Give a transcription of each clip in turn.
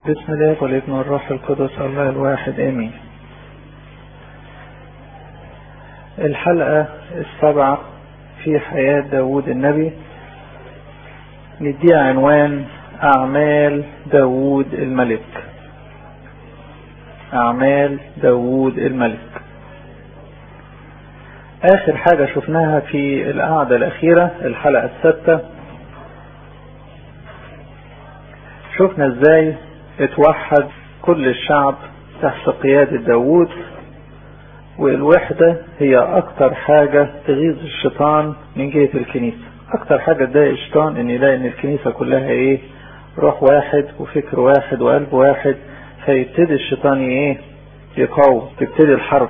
بسم الله والابن والروح القدس الله الواحد امين الحلقة السابعة في حياة داود النبي نديها عنوان اعمال داود الملك اعمال داود الملك اخر حاجة شفناها في القعدة الاخيرة الحلقة السادسة شفنا ازاي اتوحد كل الشعب تحت قيادة داوود والوحدة هي اكتر حاجة تغيظ الشيطان من جهة الكنيسة اكتر حاجة تضايق الشيطان ان يلاقي ان الكنيسة كلها ايه روح واحد وفكر واحد وقلب واحد فيبتدي الشيطان ايه يقاوم تبتدي الحرب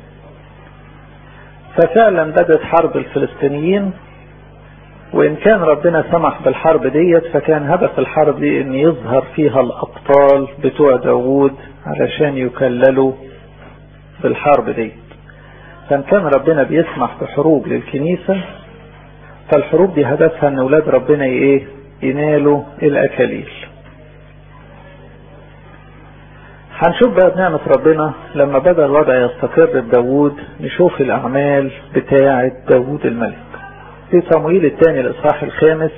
ففعلا بدت حرب الفلسطينيين وإن كان ربنا سمح بالحرب ديت فكان هدف الحرب دي إن يظهر فيها الأبطال بتوع داوود علشان يكللوا بالحرب ديت فإن كان ربنا بيسمح بحروب للكنيسة فالحروب دي هدفها إن أولاد ربنا إيه ينالوا الأكاليل هنشوف بقى بنعمة ربنا لما بدأ الوضع يستقر بداوود نشوف الأعمال بتاعة داوود الملك في صموئيل الثاني الاصحاح الخامس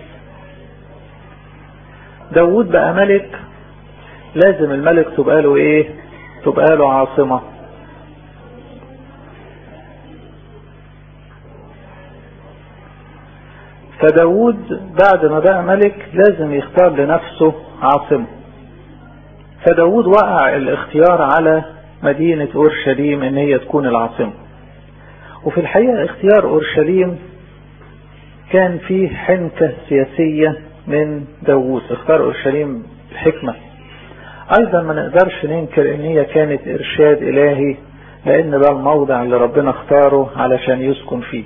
داوود بقى ملك لازم الملك تبقى له ايه تبقى له عاصمة فداوود بعد ما بقى ملك لازم يختار لنفسه عاصمة فداوود وقع الاختيار على مدينة اورشليم ان هي تكون العاصمة وفي الحقيقة اختيار اورشليم كان فيه حنكة سياسية من داوود اختار اورشليم بحكمة ايضا ما نقدرش ننكر ان هي كانت ارشاد الهي لان ده الموضع اللي ربنا اختاره علشان يسكن فيه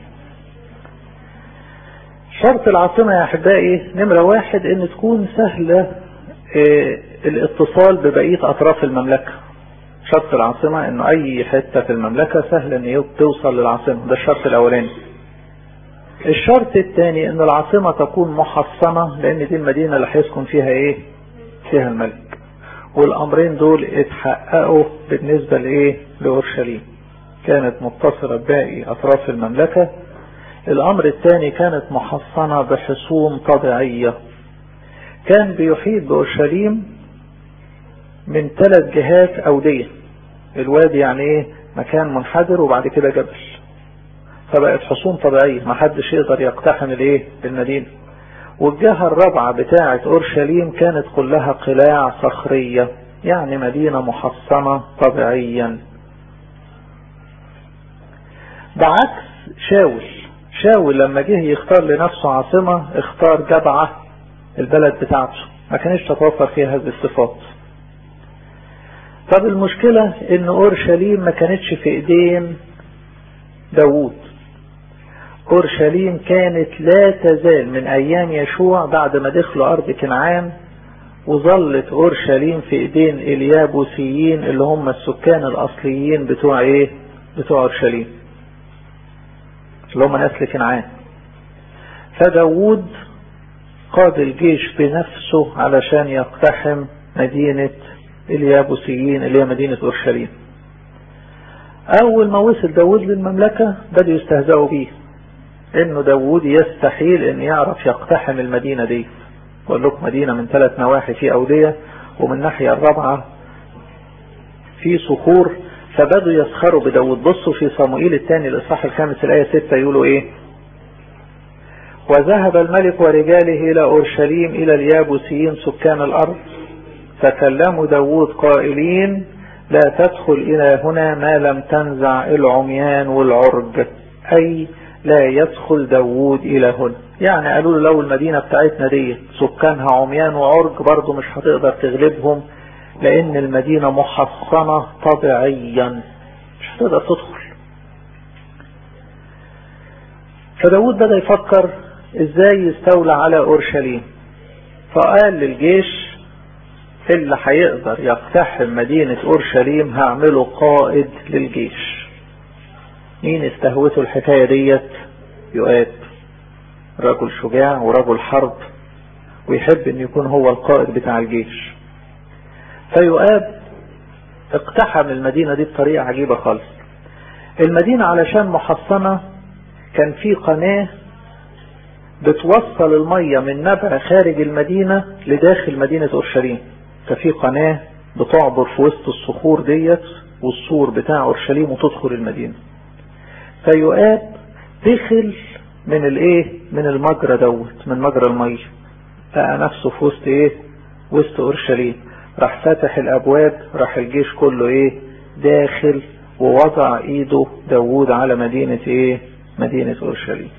شرط العاصمة يا احبائي نمرة واحد ان تكون سهلة اه الاتصال ببقية اطراف المملكة شرط العاصمة انه اي حتة في المملكة سهل ان توصل للعاصمة ده الشرط الاولاني الشرط الثاني ان العاصمة تكون محصنة لان دي المدينة اللي هيسكن فيها ايه فيها الملك والامرين دول اتحققوا بالنسبة لايه لاورشليم كانت متصلة بباقي اطراف المملكة الامر الثاني كانت محصنة بحصون طبيعية كان بيحيط باورشليم من ثلاث جهات اودية الوادي يعني ايه مكان منحدر وبعد كده جبل فبقت حصون طبيعية ما حدش يقدر يقتحم الايه المدينة والجهة الرابعة بتاعة اورشليم كانت كلها قلاع صخرية يعني مدينة محصنة طبيعيا بعكس شاول شاول لما جه يختار لنفسه عاصمة اختار جبعة البلد بتاعته ما كانش تتوفر فيها هذه الصفات طب المشكلة ان اورشليم ما كانتش في ايدين داوود اورشليم كانت لا تزال من ايام يشوع بعد ما دخلوا ارض كنعان وظلت اورشليم في ايدين اليابوسيين اللي هم السكان الاصليين بتوع ايه بتوع اورشليم اللي هم نسل كنعان فداوود قاد الجيش بنفسه علشان يقتحم مدينة اليابوسيين اللي هي مدينة اورشليم اول ما وصل داوود للمملكة بدأوا يستهزئوا بيه انه داوود يستحيل ان يعرف يقتحم المدينة دي بقول لكم مدينة من ثلاث نواحي في اودية ومن الناحية الرابعة في صخور فبدوا يسخروا بداوود بصوا في صموئيل الثاني الاصحاح الخامس الايه 6 يقولوا ايه وذهب الملك ورجاله الى اورشليم الى اليابوسيين سكان الارض فكلموا داوود قائلين لا تدخل الى هنا ما لم تنزع العميان والعرج اي لا يدخل داوود الى هنا يعني قالوا له لو المدينة بتاعتنا دي سكانها عميان وعرج برضه مش هتقدر تغلبهم لان المدينة محصنة طبيعيا مش هتقدر تدخل فداود بدأ يفكر ازاي يستولى على اورشليم فقال للجيش اللي هيقدر يقتحم مدينة اورشليم هعمله قائد للجيش مين استهوته الحكاية ديت يؤاب رجل شجاع ورجل حرب ويحب ان يكون هو القائد بتاع الجيش فيؤاب اقتحم المدينة دي بطريقة عجيبة خالص المدينة علشان محصنة كان في قناة بتوصل المية من نبع خارج المدينة لداخل مدينة أورشليم ففي قناة بتعبر في وسط الصخور ديت والسور بتاع أورشليم وتدخل المدينة فيؤاب دخل من الايه من المجرى دوت من مجرى المية لقى نفسه في وسط ايه وسط اورشليم راح فاتح الابواب راح الجيش كله ايه داخل ووضع ايده داوود على مدينة ايه مدينة اورشليم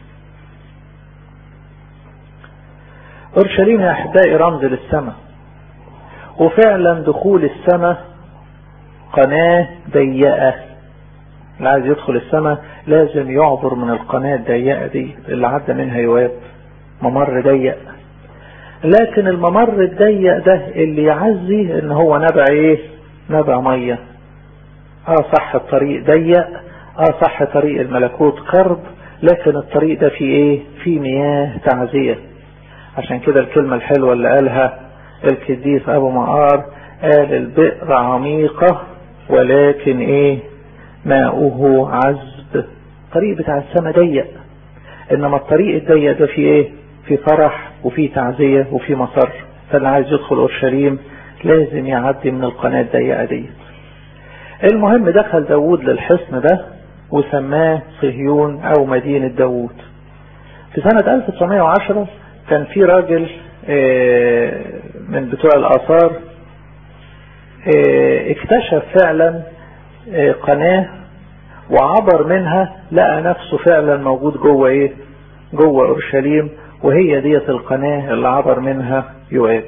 اورشليم يا احبائي رمز للسماء وفعلا دخول السماء قناة ضيقة اللي عايز يدخل السماء لازم يعبر من القناة الضيقة دي اللي عدى منها يواب ممر ضيق لكن الممر الضيق ده اللي يعزي ان هو نبع ايه نبع مية اه صح الطريق ضيق اه صح طريق الملكوت كرب لكن الطريق ده فيه ايه فيه مياه تعزية عشان كده الكلمة الحلوة اللي قالها القديس ابو مقار قال البئر عميقة ولكن ايه ماؤه عذب الطريق بتاع السماء ضيق انما الطريق الضيق ده فيه ايه في فرح وفي تعزية وفي مسر فاللي عايز يدخل اورشليم لازم يعدي من القناة الضيقة دي المهم دخل داوود للحصن ده وسماه صهيون او مدينة داوود في سنة 1910 كان في راجل من بتوع الاثار اكتشف فعلا قناة وعبر منها لقى نفسه فعلا موجود جوه ايه جوه اورشليم وهي ديت القناة اللي عبر منها يؤاب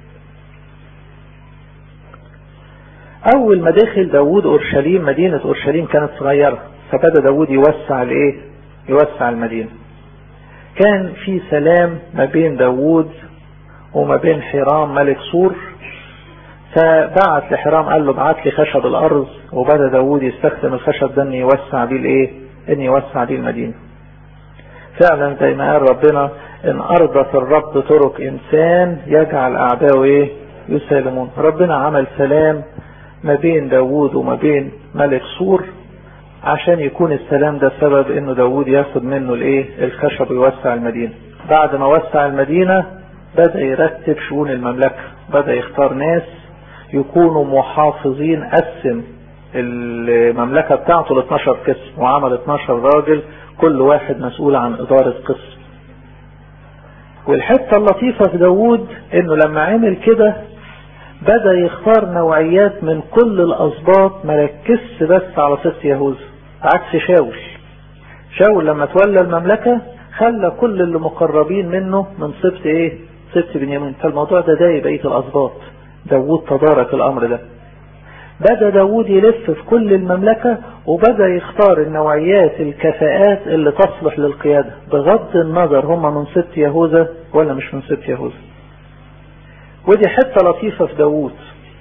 اول ما دخل داوود اورشليم مدينة اورشليم كانت صغيرة فبدأ داوود يوسع الايه يوسع المدينة كان في سلام ما بين داوود وما بين حرام ملك سور فبعت لحرام قال له ابعت لي خشب الارض وبدا داوود يستخدم الخشب ده ان يوسع بيه الايه ان يوسع بيه المدينه فعلا زي ما قال ربنا ان ارضت الرب طرق انسان يجعل اعداؤه ايه يسالمون ربنا عمل سلام ما بين داوود وما بين ملك سور عشان يكون السلام ده سبب انه داوود ياخد منه الايه الخشب ويوسع المدينه بعد ما وسع المدينه بدا يرتب شؤون المملكه بدا يختار ناس يكونوا محافظين قسم المملكة بتاعته ل 12 قسم وعمل 12 راجل كل واحد مسؤول عن إدارة قسم والحتة اللطيفة في داوود انه لما عمل كده بدأ يختار نوعيات من كل الأسباط ما ركزش بس على سبط يهوذا عكس شاول شاول لما تولى المملكة خلى كل اللي مقربين منه من سبط ايه سبط بنيامين فالموضوع ده ضايق بقية الأسباط داوود تدارك الامر ده بدأ داوود يلف في كل المملكة وبدأ يختار النوعيات الكفاءات اللي تصلح للقيادة بغض النظر هم من سبط يهوذا ولا مش من سبط يهوذا ودي حتة لطيفة في داوود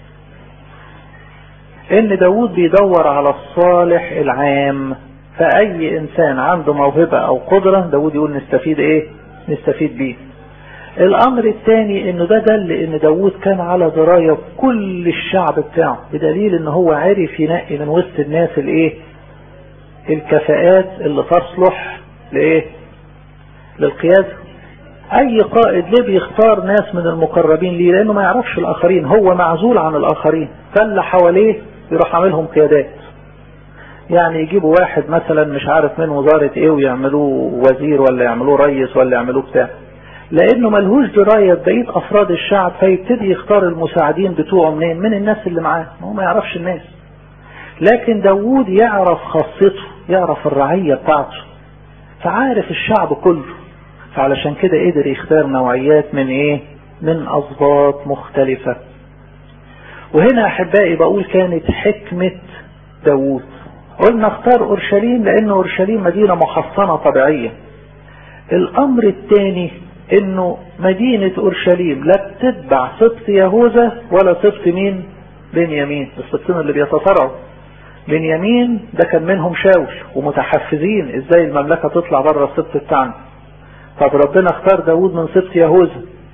ان داوود بيدور على الصالح العام فأي انسان عنده موهبة او قدرة داوود يقول نستفيد ايه نستفيد بيه الامر الثاني انه ده دل ان داوود كان على دراية كل الشعب بتاعه بدليل ان هو عارف ينقي من وسط الناس الايه الكفاءات اللي تصلح لايه للقيادة اي قائد ليه بيختار ناس من المقربين ليه لانه ما يعرفش الاخرين هو معزول عن الاخرين فاللي حواليه يروح عاملهم قيادات يعني يجيبوا واحد مثلا مش عارف من وزارة ايه ويعملوه وزير ولا يعملوه رئيس ولا يعملوه بتاع لانه ملهوش دراية بقية افراد الشعب فيبتدي يختار المساعدين بتوعه منين من الناس اللي معاه هو ما يعرفش الناس لكن داوود يعرف خاصته يعرف الرعية بتاعته فعارف الشعب كله فعلشان كده قدر يختار نوعيات من ايه من اسباط مختلفة وهنا احبائي بقول كانت حكمة داوود قلنا اختار اورشليم لان اورشليم مدينة محصنة طبيعية الامر الثاني انه مدينة اورشليم لا بتتبع سبط يهوذا ولا سبط مين بنيامين السبطين اللي بيتصارعوا بنيامين ده كان منهم شاول ومتحفزين ازاي المملكة تطلع بره السبط بتاعنا طب ربنا اختار داود من سبط يهوذا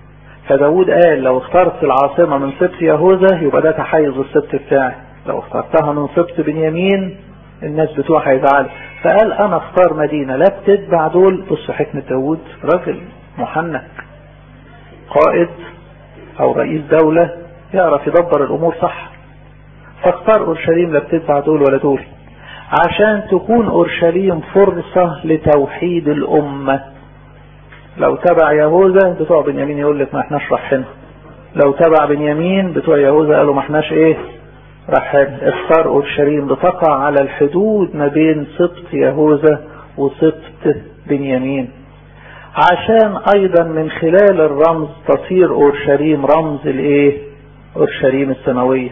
فداود قال لو اخترت العاصمة من سبط يهوذا يبقى ده تحيز السبط بتاعي لو اخترتها من سبط بنيامين الناس بتوع هيزعلوا فقال انا اختار مدينة لا بتتبع دول بصوا حكمة داود راجل محنك قائد او رئيس دولة يعرف يدبر الامور صح فاختار اورشليم لا بتتبع دول ولا دول عشان تكون اورشليم فرصة لتوحيد الامة لو تبع يهوذا بتوع بنيامين يقول لك ما احناش رايحين لو تبع بنيامين بتوع يهوذا قالوا ما احناش ايه رايحين اختار اورشليم بتقع على الحدود ما بين سبط يهوذا وسبط بنيامين عشان ايضا من خلال الرمز تصير اورشليم رمز الايه اورشليم السماويه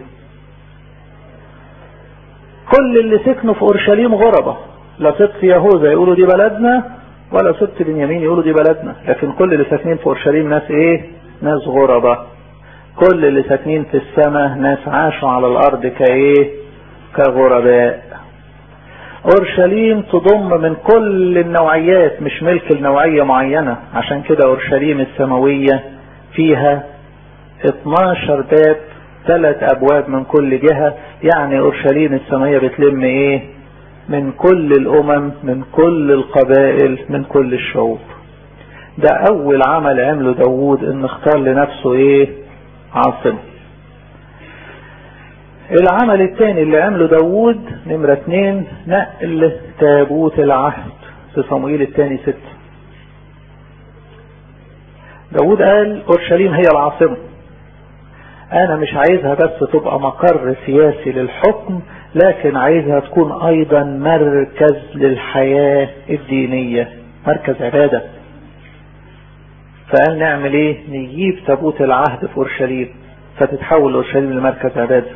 كل اللي سكنوا في اورشليم غربة لا سبط يهوذا يقولوا دي بلدنا ولا سبط بنيامين يقولوا دي بلدنا لكن كل اللي ساكنين في اورشليم ناس ايه ناس غربة كل اللي ساكنين في السماء ناس عاشوا على الارض كايه كغرباء اورشليم تضم من كل النوعيات مش ملك النوعية معينة عشان كده اورشليم السماوية فيها 12 باب ثلاث ابواب من كل جهة يعني اورشليم السماوية بتلم ايه من كل الامم من كل القبائل من كل الشعوب ده اول عمل عمله داوود ان اختار لنفسه ايه عاصمة العمل الثاني اللي عمله داوود نمرة اتنين نقل تابوت العهد في صموئيل الثاني ستة داوود قال اورشليم هي العاصمة انا مش عايزها بس تبقى مقر سياسي للحكم لكن عايزها تكون ايضا مركز للحياة الدينية مركز عبادة فقال نعمل ايه نجيب تابوت العهد في اورشليم فتتحول اورشليم لمركز عبادة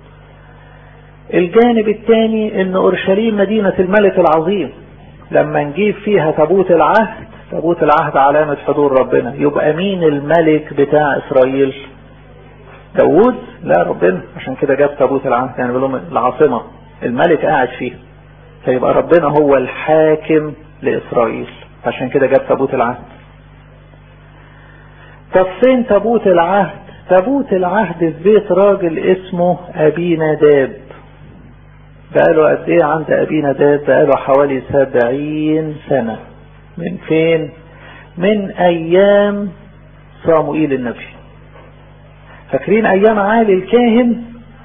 الجانب الثاني ان اورشليم مدينة الملك العظيم لما نجيب فيها تابوت العهد تابوت العهد علامة حضور ربنا يبقى مين الملك بتاع اسرائيل داوود لا ربنا عشان كده جاب تابوت العهد يعني بيقول العاصمة الملك قاعد فيها فيبقى ربنا هو الحاكم لإسرائيل عشان كده جاب تابوت العهد طب فين تابوت العهد تابوت العهد في بيت راجل اسمه أبي نداب بقاله قد ايه عند أبي نداب بقاله حوالي سبعين سنة من فين من أيام صاموئيل النبي فاكرين ايام عالي الكاهن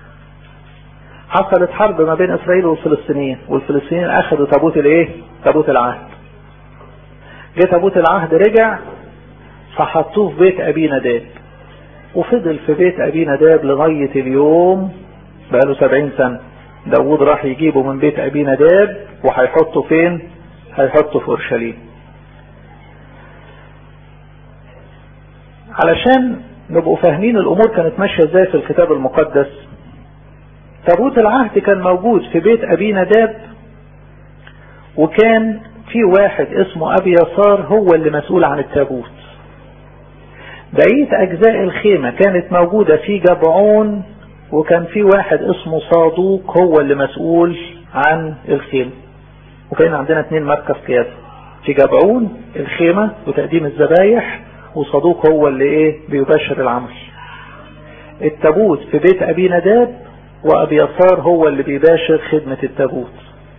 حصلت حرب ما بين اسرائيل والفلسطينيين والفلسطينيين اخذوا تابوت الايه تابوت العهد جه تابوت العهد رجع فحطوه في بيت ابي نداب وفضل في بيت ابي نداب لغاية اليوم بقاله سبعين سنة داود راح يجيبه من بيت ابي نداب وهيحطه فين هيحطه في اورشليم علشان نبقوا فاهمين الامور كانت ماشيه ازاي في الكتاب المقدس تابوت العهد كان موجود في بيت ابي نداب وكان في واحد اسمه ابي يسار هو اللي مسؤول عن التابوت بقية اجزاء الخيمة كانت موجودة في جبعون وكان في واحد اسمه صادوق هو اللي مسؤول عن الخيمة وكان عندنا اتنين مركز قيادة في جبعون الخيمة وتقديم الذبايح وصدوق هو اللي ايه بيبشر العمل التابوت في بيت ابي نداب وابي يسار هو اللي بيباشر خدمة التابوت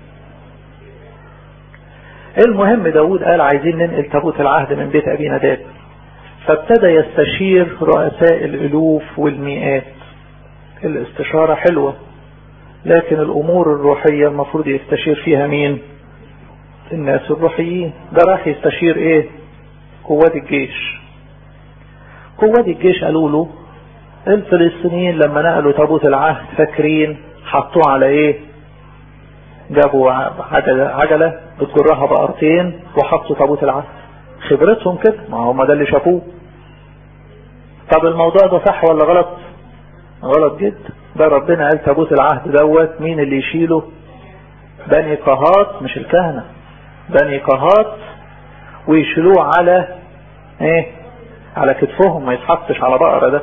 المهم داود قال عايزين ننقل تابوت العهد من بيت ابي نداب فابتدى يستشير رؤساء الالوف والمئات الاستشارة حلوة لكن الامور الروحية المفروض يستشير فيها مين الناس الروحيين ده راح يستشير ايه قوات الجيش قوات الجيش قالوا له الفلسطينيين لما نقلوا تابوت العهد فاكرين حطوه على ايه جابوا عجلة, عجلة بتجرها بقرتين وحطوا تابوت العهد خبرتهم كده ما هم ده اللي شافوه طب الموضوع ده صح ولا غلط غلط جدا ده ربنا قال تابوت العهد دوت مين اللي يشيله بني قهات مش الكهنة بني قهات ويشيلوه على ايه على كتفهم ما يتحطش على بقرة ده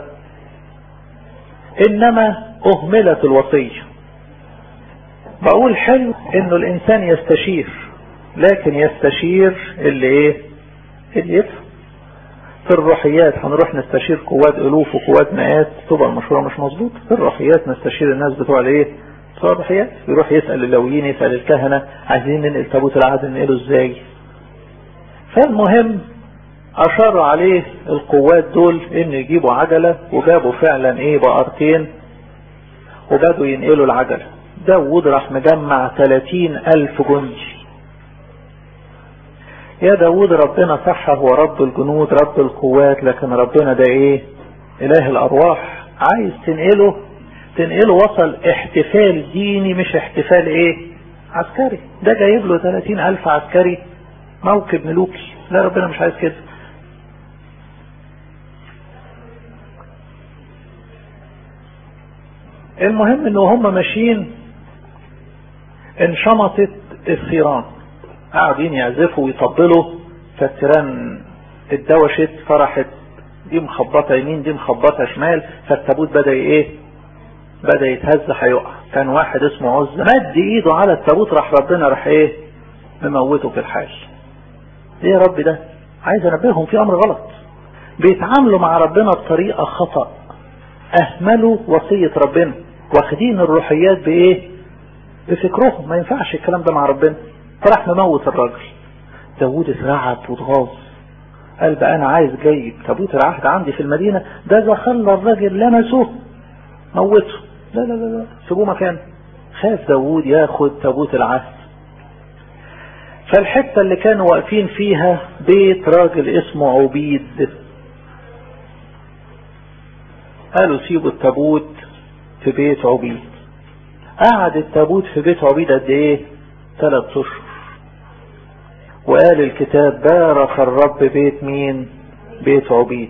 انما اهملت الوصية بقول حلو انه الانسان يستشير لكن يستشير اللي ايه اللي يفهم في الروحيات هنروح نستشير قوات الوف وقوات مئات تبقى المشورة مش مظبوط في الروحيات نستشير الناس بتوع الايه بتوع الروحيات يروح يسأل اللويين يسأل الكهنة عايزين ننقل تابوت العهد ننقله ازاي فالمهم اشاروا عليه القوات دول ان يجيبوا عجلة وجابوا فعلا ايه بقرتين وبدوا ينقلوا العجلة داود راح مجمع 30 الف جندي يا داود ربنا صح هو رب الجنود رب القوات لكن ربنا ده ايه اله الارواح عايز تنقله تنقله وصل احتفال ديني مش احتفال ايه عسكري ده جايب له 30 الف عسكري موكب ملوكي لا ربنا مش عايز كده المهم ان هم ماشيين انشمطت الثيران قاعدين يعزفوا ويطبلوا فالتيران اتدوشت فرحت دي مخبطه يمين دي مخبطه شمال فالتابوت بدا ايه بدا يتهز هيقع كان واحد اسمه عز مد ايده على التابوت راح ربنا راح ايه مموته في الحال ايه يا رب ده عايز انبههم في امر غلط بيتعاملوا مع ربنا بطريقه خطا اهملوا وصيه ربنا واخدين الروحيات بايه بفكرهم ما ينفعش الكلام ده مع ربنا فراح مموت الراجل داوود اترعب واتغاظ قال بقى انا عايز جايب تابوت العهد عندي في المدينة ده اذا خلى الراجل لمسه موته لا لا لا لا سيبوه مكانه خاف داوود ياخد تابوت العهد فالحتة اللي كانوا واقفين فيها بيت راجل اسمه عبيد قالوا سيبوا التابوت في بيت عبيد قعد التابوت في بيت عبيد قد ايه ثلاث اشهر وقال الكتاب بارك الرب بيت مين بيت عبيد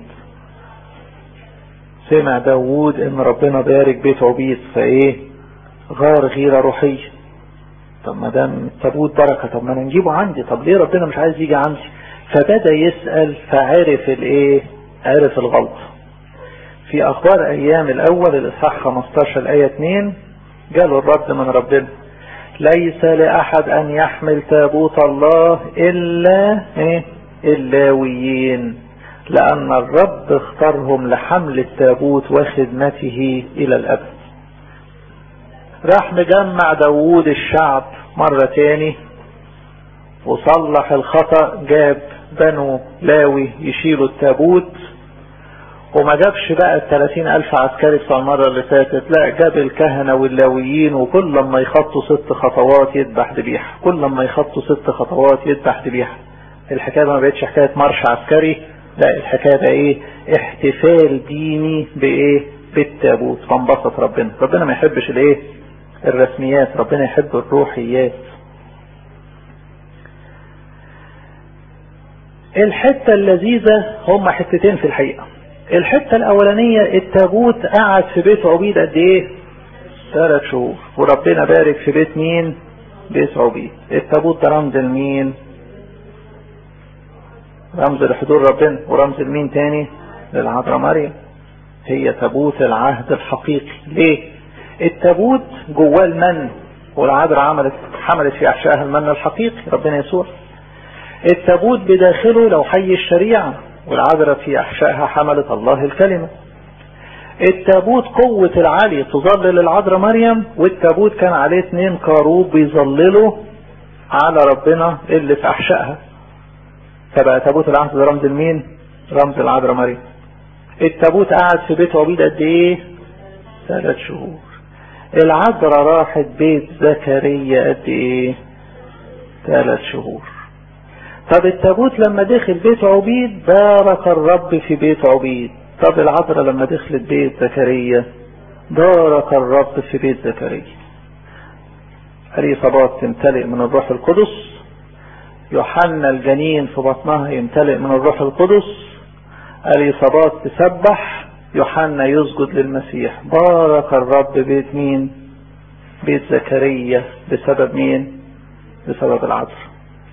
سمع داوود ان ربنا بارك بيت عبيد فايه غار غيرة روحية طب ما دام التابوت بركة طب ما انا نجيبه عندي طب ليه ربنا مش عايز يجي عندي فبدأ يسأل فعرف الايه عرف الغلط في اخبار ايام الاول الاصحاح 15 الايه 2 جاله الرد من ربنا ليس لأحد أن يحمل تابوت الله إلا إيه؟ اللاويين لأن الرب اختارهم لحمل التابوت وخدمته إلى الأبد راح مجمع داوود الشعب مرة تاني وصلح الخطأ جاب بنو لاوي يشيلوا التابوت وما جابش بقى الثلاثين ألف عسكري بتاع المرة اللي فاتت لا جاب الكهنة واللاويين وكل لما يخطوا ست خطوات يذبح ذبيحة كل لما يخطوا ست خطوات يذبح ذبيحة الحكاية ما بقتش حكاية مارش عسكري لا الحكاية بقى ايه احتفال ديني بايه بالتابوت فانبسط ربنا ربنا ما يحبش الايه الرسميات ربنا يحب الروحيات الحتة اللذيذة هم حتتين في الحقيقة الحتة الأولانية التابوت قعد في بيت عبيد قد إيه؟ ثلاث شهور وربنا بارك في بيت مين؟ بيت عبيد التابوت ده رمز لمين؟ رمز لحضور ربنا ورمز لمين تاني؟ للعذراء مريم هي تابوت العهد الحقيقي ليه؟ التابوت جواه المن والعذراء عملت حملت في أحشائها المن الحقيقي ربنا يسوع التابوت بداخله لو حي الشريعة والعذراء في أحشائها حملت الله الكلمة التابوت قوة العلي تظلل العذراء مريم والتابوت كان عليه اتنين كاروب بيظللوا على ربنا اللي في أحشائها فبقى تابوت العهد ده رمز المين رمز العذراء مريم التابوت قعد في بيت عبيد قد ايه ثلاث شهور العذراء راحت بيت زكريا قد ايه ثلاث شهور طب التابوت لما دخل بيت عبيد بارك الرب في بيت عبيد طب العذراء لما دخلت بيت زكريا بارك الرب في بيت زكريا اليصابات تمتلئ من الروح القدس يوحنا الجنين في بطنها يمتلئ من الروح القدس اليصابات تسبح يوحنا يسجد للمسيح بارك الرب بيت مين بيت زكريا بسبب مين بسبب العذراء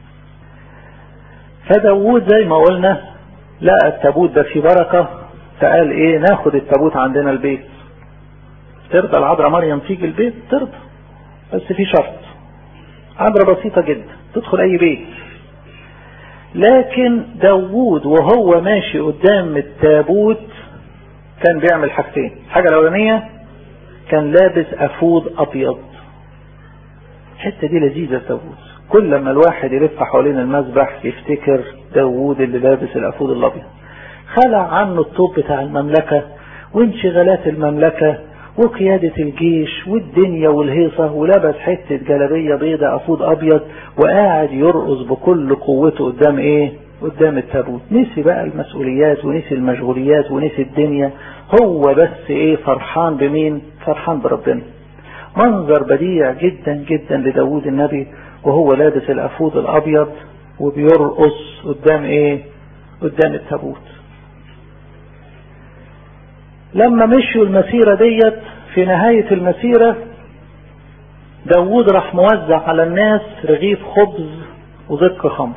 فداوود زي ما قلنا لقى التابوت ده فيه بركة فقال ايه ناخد التابوت عندنا البيت ترضى العذراء مريم تيجي البيت ترضى بس في شرط عذراء بسيطة جدا تدخل اي بيت لكن داوود وهو ماشي قدام التابوت كان بيعمل حاجتين الحاجة الأولانية كان لابس أفود أبيض الحتة دي لذيذة داوود كل لما الواحد يلف حوالين المذبح يفتكر داوود اللي لابس الأفود الأبيض خلع عنه الطوب بتاع المملكة وانشغالات المملكة وقيادة الجيش والدنيا والهيصة ولبس حتة جلبية بيضة أفود أبيض وقاعد يرقص بكل قوته قدام إيه قدام التابوت نسي بقى المسؤوليات ونسي المشغوليات ونسي الدنيا هو بس إيه فرحان بمين فرحان بربنا منظر بديع جدا جدا لداود النبي وهو لابس الأفود الأبيض وبيرقص قدام إيه قدام التابوت لما مشوا المسيرة ديت في نهاية المسيرة داود راح موزع على الناس رغيف خبز وزك خمر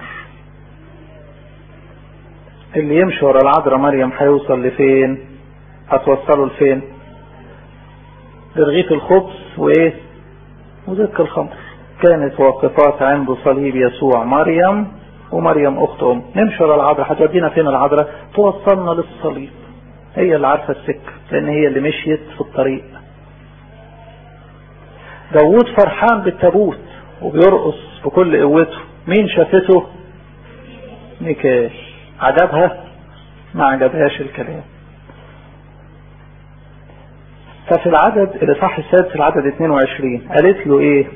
اللي يمشي ورا العذراء مريم هيوصل لفين هتوصله لفين لرغيف الخبز وايه وزك الخمر كانت واقفات عند صليب يسوع مريم ومريم اخت ام نمشي ورا العذراء هتودينا فين العذراء توصلنا للصليب هي اللي عارفة السكة لان هي اللي مشيت في الطريق داوود فرحان بالتابوت وبيرقص بكل قوته مين شافته ميكال عجبها ما عجبهاش الكلام ففي العدد الاصحاح السادس العدد 22 قالت له ايه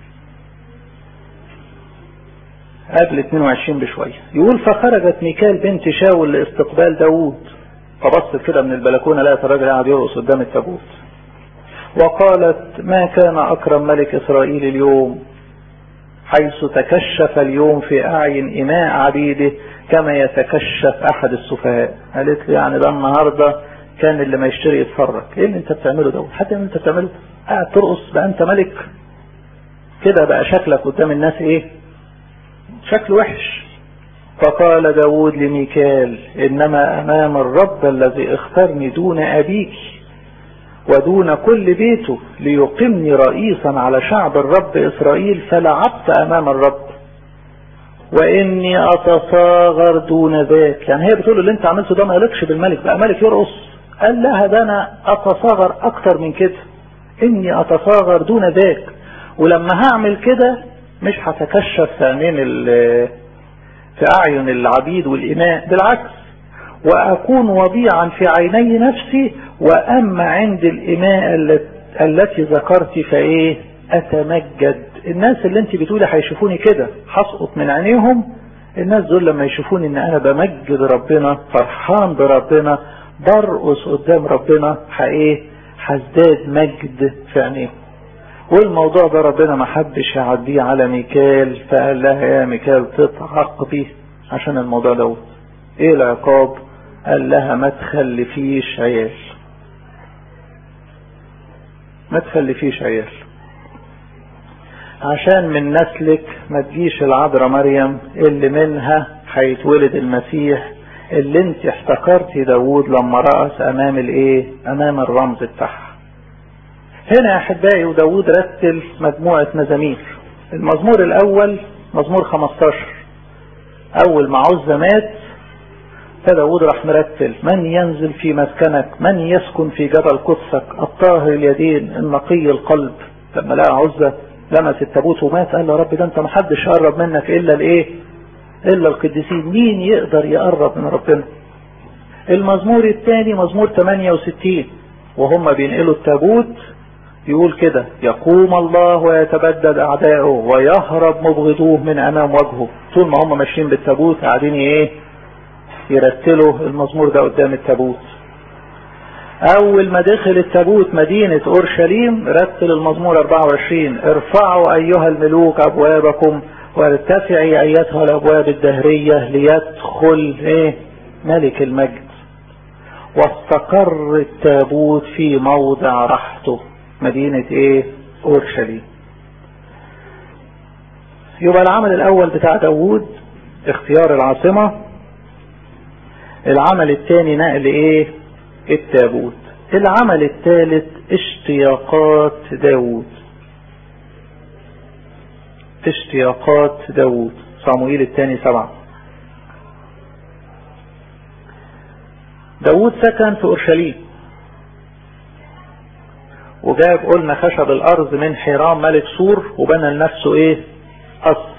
قبل 22 بشوية يقول فخرجت ميكال بنت شاول لاستقبال داوود فبصت كده من البلكونة لقت الراجل قاعد يرقص قدام التابوت وقالت ما كان أكرم ملك إسرائيل اليوم حيث تكشف اليوم في أعين إماء عبيده كما يتكشف أحد السفهاء قالت لي يعني ده النهاردة كان اللي ما يشتري يتفرج ايه اللي انت بتعمله ده حتى اللي انت بتعمله قاعد ترقص بقى انت ملك كده بقى شكلك قدام الناس ايه شكل وحش فقال داود لميكال إنما أمام الرب الذي اختارني دون أبيك ودون كل بيته ليقمني رئيسا على شعب الرب إسرائيل فلعبت أمام الرب وإني أتصاغر دون ذاك يعني هي بتقول اللي انت عملته ده ما يليقش بالملك بقى ملك يرقص قال لها ده أنا أتصاغر أكتر من كده إني أتصاغر دون ذاك ولما هعمل كده مش هتكشف في عينين في أعين العبيد والإماء بالعكس وأكون وضيعا في عيني نفسي وأما عند الإماء التي ذكرت فإيه أتمجد الناس اللي انت بتقولي هيشوفوني كده هسقط من عينيهم الناس دول لما يشوفوني ان انا بمجد ربنا فرحان بربنا برقص قدام ربنا حقيقي هزداد مجد في عينيهم والموضوع ده ربنا ما حبش يعديه على ميكال فقال لها يا ميكال تتعاقبي عشان الموضوع دوت ايه العقاب قال لها ما تخلفيش عيال ما تخلفيش عيال عشان من نسلك ما تجيش العذراء مريم اللي منها هيتولد المسيح اللي انت احتقرتي داوود لما رأس امام الايه امام الرمز بتاعها هنا يا احبائي وداود رتل مجموعة مزامير المزمور الاول مزمور 15 اول ما عزة مات فداود راح مرتل من ينزل في مسكنك من يسكن في جبل قدسك الطاهر اليدين النقي القلب لما لقى عزة لمس التابوت ومات قال له يا رب ده انت محدش يقرب منك الا الايه الا القديسين مين يقدر يقرب من ربنا المزمور الثاني مزمور 68 وهم بينقلوا التابوت يقول كده يقوم الله ويتبدد اعدائه ويهرب مبغضوه من امام وجهه طول ما هم ماشيين بالتابوت قاعدين ايه يرتلوا المزمور ده قدام التابوت اول ما دخل التابوت مدينة اورشليم رتل المزمور 24 ارفعوا ايها الملوك ابوابكم وارتفعي ايتها الابواب الدهرية ليدخل ايه ملك المجد واستقر التابوت في موضع راحته مدينة ايه اورشليم يبقى العمل الاول بتاع داوود اختيار العاصمة العمل الثاني نقل ايه التابوت العمل الثالث اشتياقات داوود اشتياقات داوود صموئيل الثاني سبعة داود سكن في اورشليم وجاب قلنا خشب الارض من حرام ملك سور وبنى لنفسه ايه قصر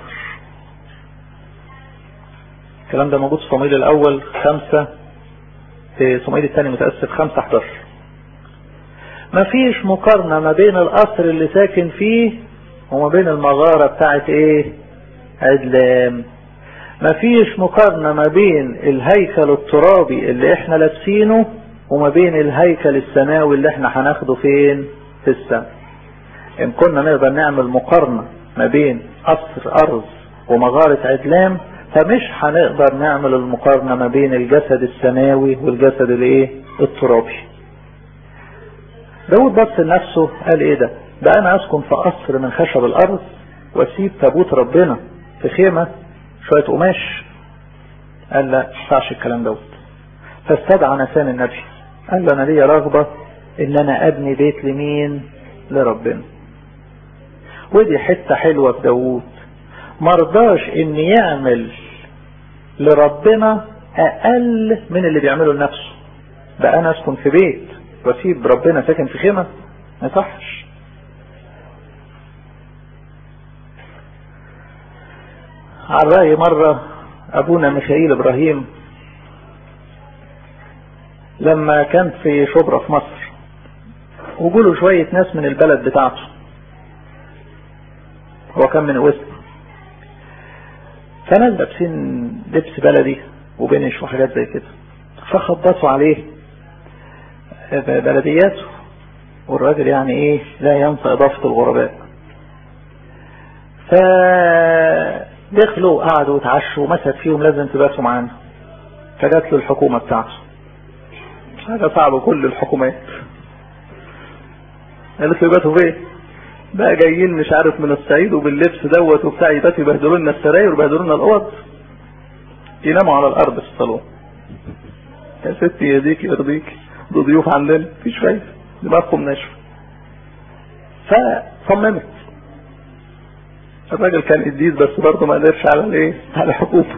الكلام ده موجود في صمويل الاول خمسة في صمويل الثاني متأسف خمسة 11 مفيش مقارنة ما بين القصر اللي ساكن فيه وما بين المغارة بتاعت ايه عدلام مفيش مقارنة ما بين الهيكل الترابي اللي احنا لابسينه وما بين الهيكل السماوي اللي احنا هناخده فين في السماء ان كنا نقدر نعمل مقارنة ما بين قصر ارض ومغارة عدلام فمش هنقدر نعمل المقارنة ما بين الجسد السماوي والجسد الايه الترابي داود بص لنفسه قال ايه ده ده انا اسكن في قصر من خشب الارض واسيب تابوت ربنا في خيمة شوية قماش قال لا ينفعش الكلام دوت فاستدعى نسان النبي قال له انا ليا رغبة ان انا ابني بيت لمين لربنا ودي حتة حلوة في داوود مرضاش ان يعمل لربنا اقل من اللي بيعمله لنفسه بقى انا اسكن في بيت واسيب ربنا ساكن في خيمة ما يصحش على رأي مرة ابونا ميخائيل ابراهيم لما كان في شبرا في مصر وجوله شوية ناس من البلد بتاعته هو كان من وسط فناس لابسين لبس بلدي وبنش وحاجات زي كده فخبطوا عليه بلدياته والراجل يعني ايه لا ينسى اضافة الغرباء فدخلوا قعدوا وتعشوا ومسك فيهم لازم تباتوا معانا فجات له الحكومة بتاعته حاجة صعبة كل الحكومات قالت له باتوا فين بقى جايين مش عارف من الصعيد وباللبس دوت وبتاع يباتوا يبهدلوا لنا السراير ويبهدلوا لنا الاوض يناموا على الارض في الصالون يا ستي يهديك يرضيك دول ضيوف عندنا مفيش فايده دماغكم ناشفه فصممت الراجل كان قديس بس برضه ما قدرش على الايه على الحكومه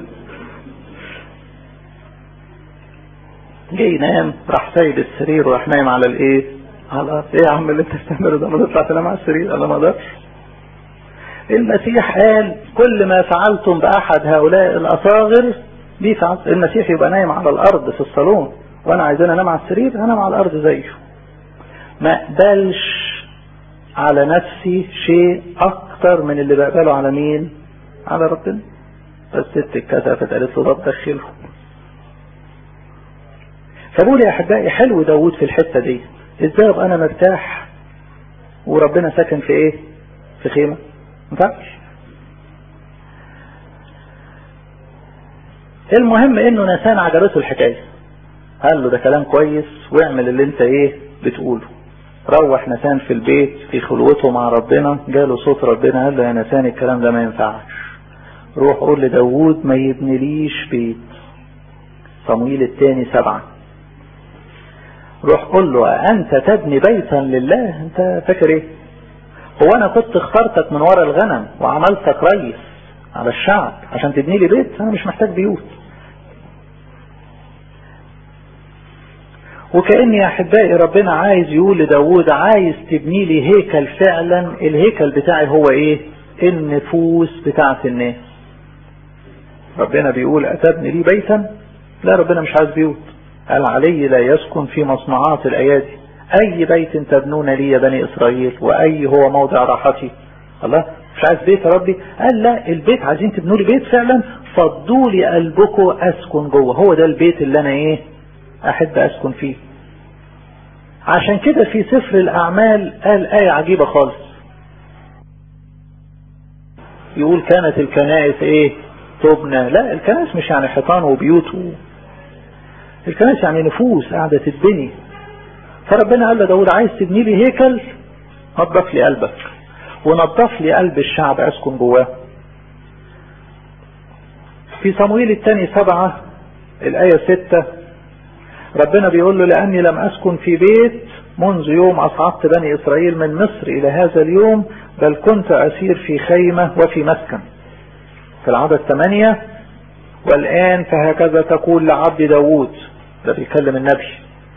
جاي ينام راح سايب السرير وراح نايم على الايه على الارض ايه يا عم اللي انت بتعمله ده ما تطلع تنام على السرير انا ما اقدرش المسيح قال كل ما فعلتم باحد هؤلاء الاصاغر دي فعلت المسيح يبقى نايم على الارض في الصالون وانا عايزين انام على السرير انام على الارض زيه ما اقبلش على نفسي شيء اكتر من اللي بقبله على مين على ربنا فالست اتكسفت قالت له طب دخله فبقول يا احبائي حلو داوود في الحتة دي ازاي ابقى انا مرتاح وربنا ساكن في ايه في خيمة مفعش المهم انه نسان عجبته الحكاية قال له ده كلام كويس واعمل اللي انت ايه بتقوله روح نسان في البيت في خلوته مع ربنا جاله صوت ربنا قال له يا نسان الكلام ده ما ينفعش روح قول لداوود ما يبنيليش بيت صمويل الثاني سبعة روح قول له أنت تبني بيتا لله أنت فاكر إيه هو أنا كنت اخترتك من ورا الغنم وعملتك ريس على الشعب عشان تبني لي بيت أنا مش محتاج بيوت وكأن يا أحبائي ربنا عايز يقول لداود عايز تبني لي هيكل فعلا الهيكل بتاعي هو إيه النفوس بتاعت الناس ربنا بيقول أتبني لي بيتا لا ربنا مش عايز بيوت قال علي لا يسكن في مصنعات الأيادي أي بيت تبنون لي يا بني إسرائيل وأي هو موضع راحتي الله مش عايز بيت يا ربي قال لا البيت عايزين تبنوا لي بيت فعلا فضوا لي قلبكم أسكن جوه هو ده البيت اللي أنا إيه أحب أسكن فيه عشان كده في سفر الأعمال قال آية عجيبة خالص يقول كانت الكنائس إيه تبنى لا الكنائس مش يعني حيطان وبيوت و... الكنائس يعني نفوس قاعدة تتبني فربنا قال لداود عايز تبني لي هيكل نظف لي قلبك ونظف لي قلب الشعب اسكن جواه في صمويل الثاني سبعة الآية ستة ربنا بيقول له لأني لم أسكن في بيت منذ يوم أصعدت بني إسرائيل من مصر إلى هذا اليوم بل كنت أسير في خيمة وفي مسكن في العدد ثمانية والآن فهكذا تقول لعبد داود ده بيكلم النبي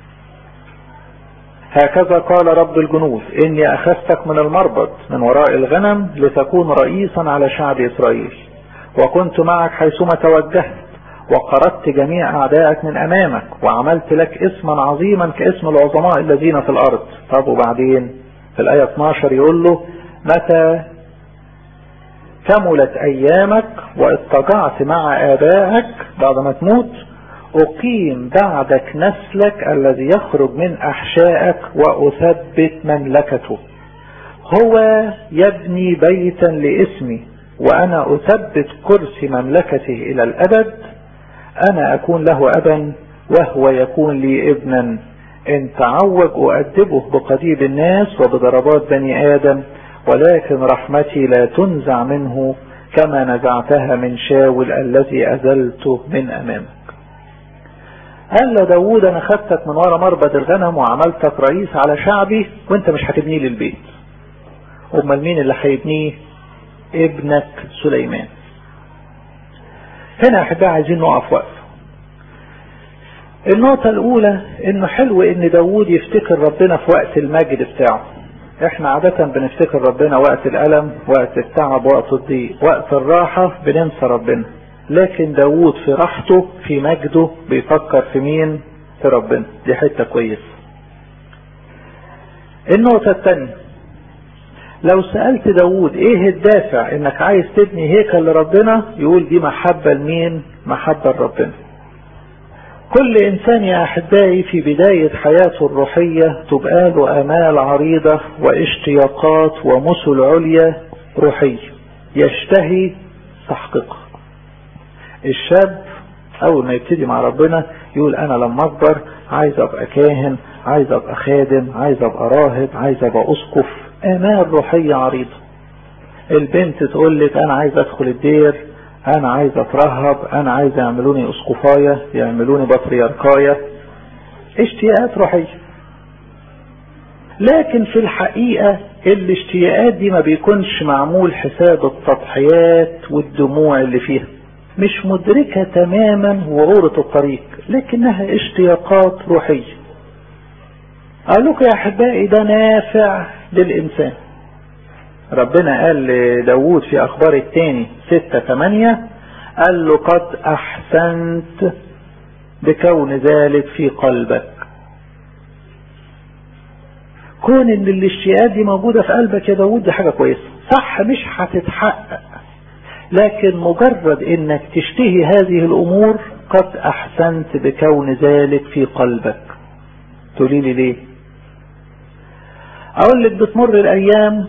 هكذا قال رب الجنود إني أخذتك من المربط من وراء الغنم لتكون رئيسا على شعب إسرائيل وكنت معك حيثما توجهت وقردت جميع أعدائك من أمامك وعملت لك اسما عظيما كاسم العظماء الذين في الأرض طب وبعدين في الآية 12 يقول له متى كملت أيامك واضطجعت مع آبائك بعد ما تموت أقيم بعدك نسلك الذي يخرج من أحشائك وأثبت مملكته هو يبني بيتا لاسمي وأنا أثبت كرسي مملكته إلى الأبد أنا أكون له أبا وهو يكون لي ابنا إن تعوج أؤدبه بقضيب الناس وبضربات بني آدم ولكن رحمتي لا تنزع منه كما نزعتها من شاول الذي أزلته من أمامك قال له داود أنا خدتك من ورا مربد الغنم وعملتك رئيس على شعبي وانت مش هتبني لي البيت امال مين اللي هيبنيه ابنك سليمان هنا احبائي عايزين نقف وقف النقطة الأولى إنه حلو إن داوود يفتكر ربنا في وقت المجد بتاعه. إحنا عادة بنفتكر ربنا وقت الألم، وقت التعب، وقت الضيق، وقت الراحة بننسى ربنا. لكن داوود في راحته في مجده بيفكر في مين؟ في ربنا. دي حتة كويسة. النقطة الثانية لو سألت داوود ايه الدافع انك عايز تبني هيكل لربنا يقول دي محبة لمين محبة لربنا كل انسان يا احبائي في بداية حياته الروحية تبقى له امال عريضة واشتياقات ومثل عليا روحية يشتهي تحقيقها الشاب اول ما يبتدي مع ربنا يقول انا لما اكبر عايز ابقى كاهن عايز ابقى خادم عايز ابقى راهب عايز ابقى اسقف امال روحية عريضة البنت تقول لك انا عايز ادخل الدير انا عايز اترهب انا عايز يعملوني اسقفاية يعملوني بطريركاية اشتياقات روحية لكن في الحقيقة الاشتياقات دي ما بيكونش معمول حساب التضحيات والدموع اللي فيها مش مدركة تماما وعورة الطريق لكنها اشتياقات روحية اقول لكم يا احبائي ده نافع للانسان ربنا قال لداود في اخبار التاني ستة ثمانية قال له قد احسنت بكون ذلك في قلبك كون ان الاشتياقات دي موجودة في قلبك يا داود دي حاجة كويسة صح مش هتتحقق لكن مجرد انك تشتهي هذه الامور قد احسنت بكون ذلك في قلبك تقولي لي ليه اقول لك بتمر الايام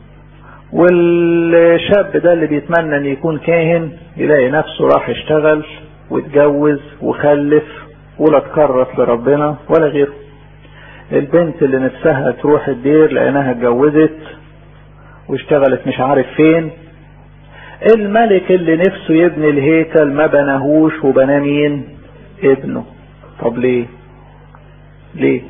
والشاب ده اللي بيتمنى ان يكون كاهن يلاقي نفسه راح يشتغل واتجوز وخلف ولا تكرس لربنا ولا غيره البنت اللي نفسها تروح الدير لانها اتجوزت واشتغلت مش عارف فين الملك اللي نفسه يبني الهيكل ما بناهوش وبناه مين ابنه طب ليه ليه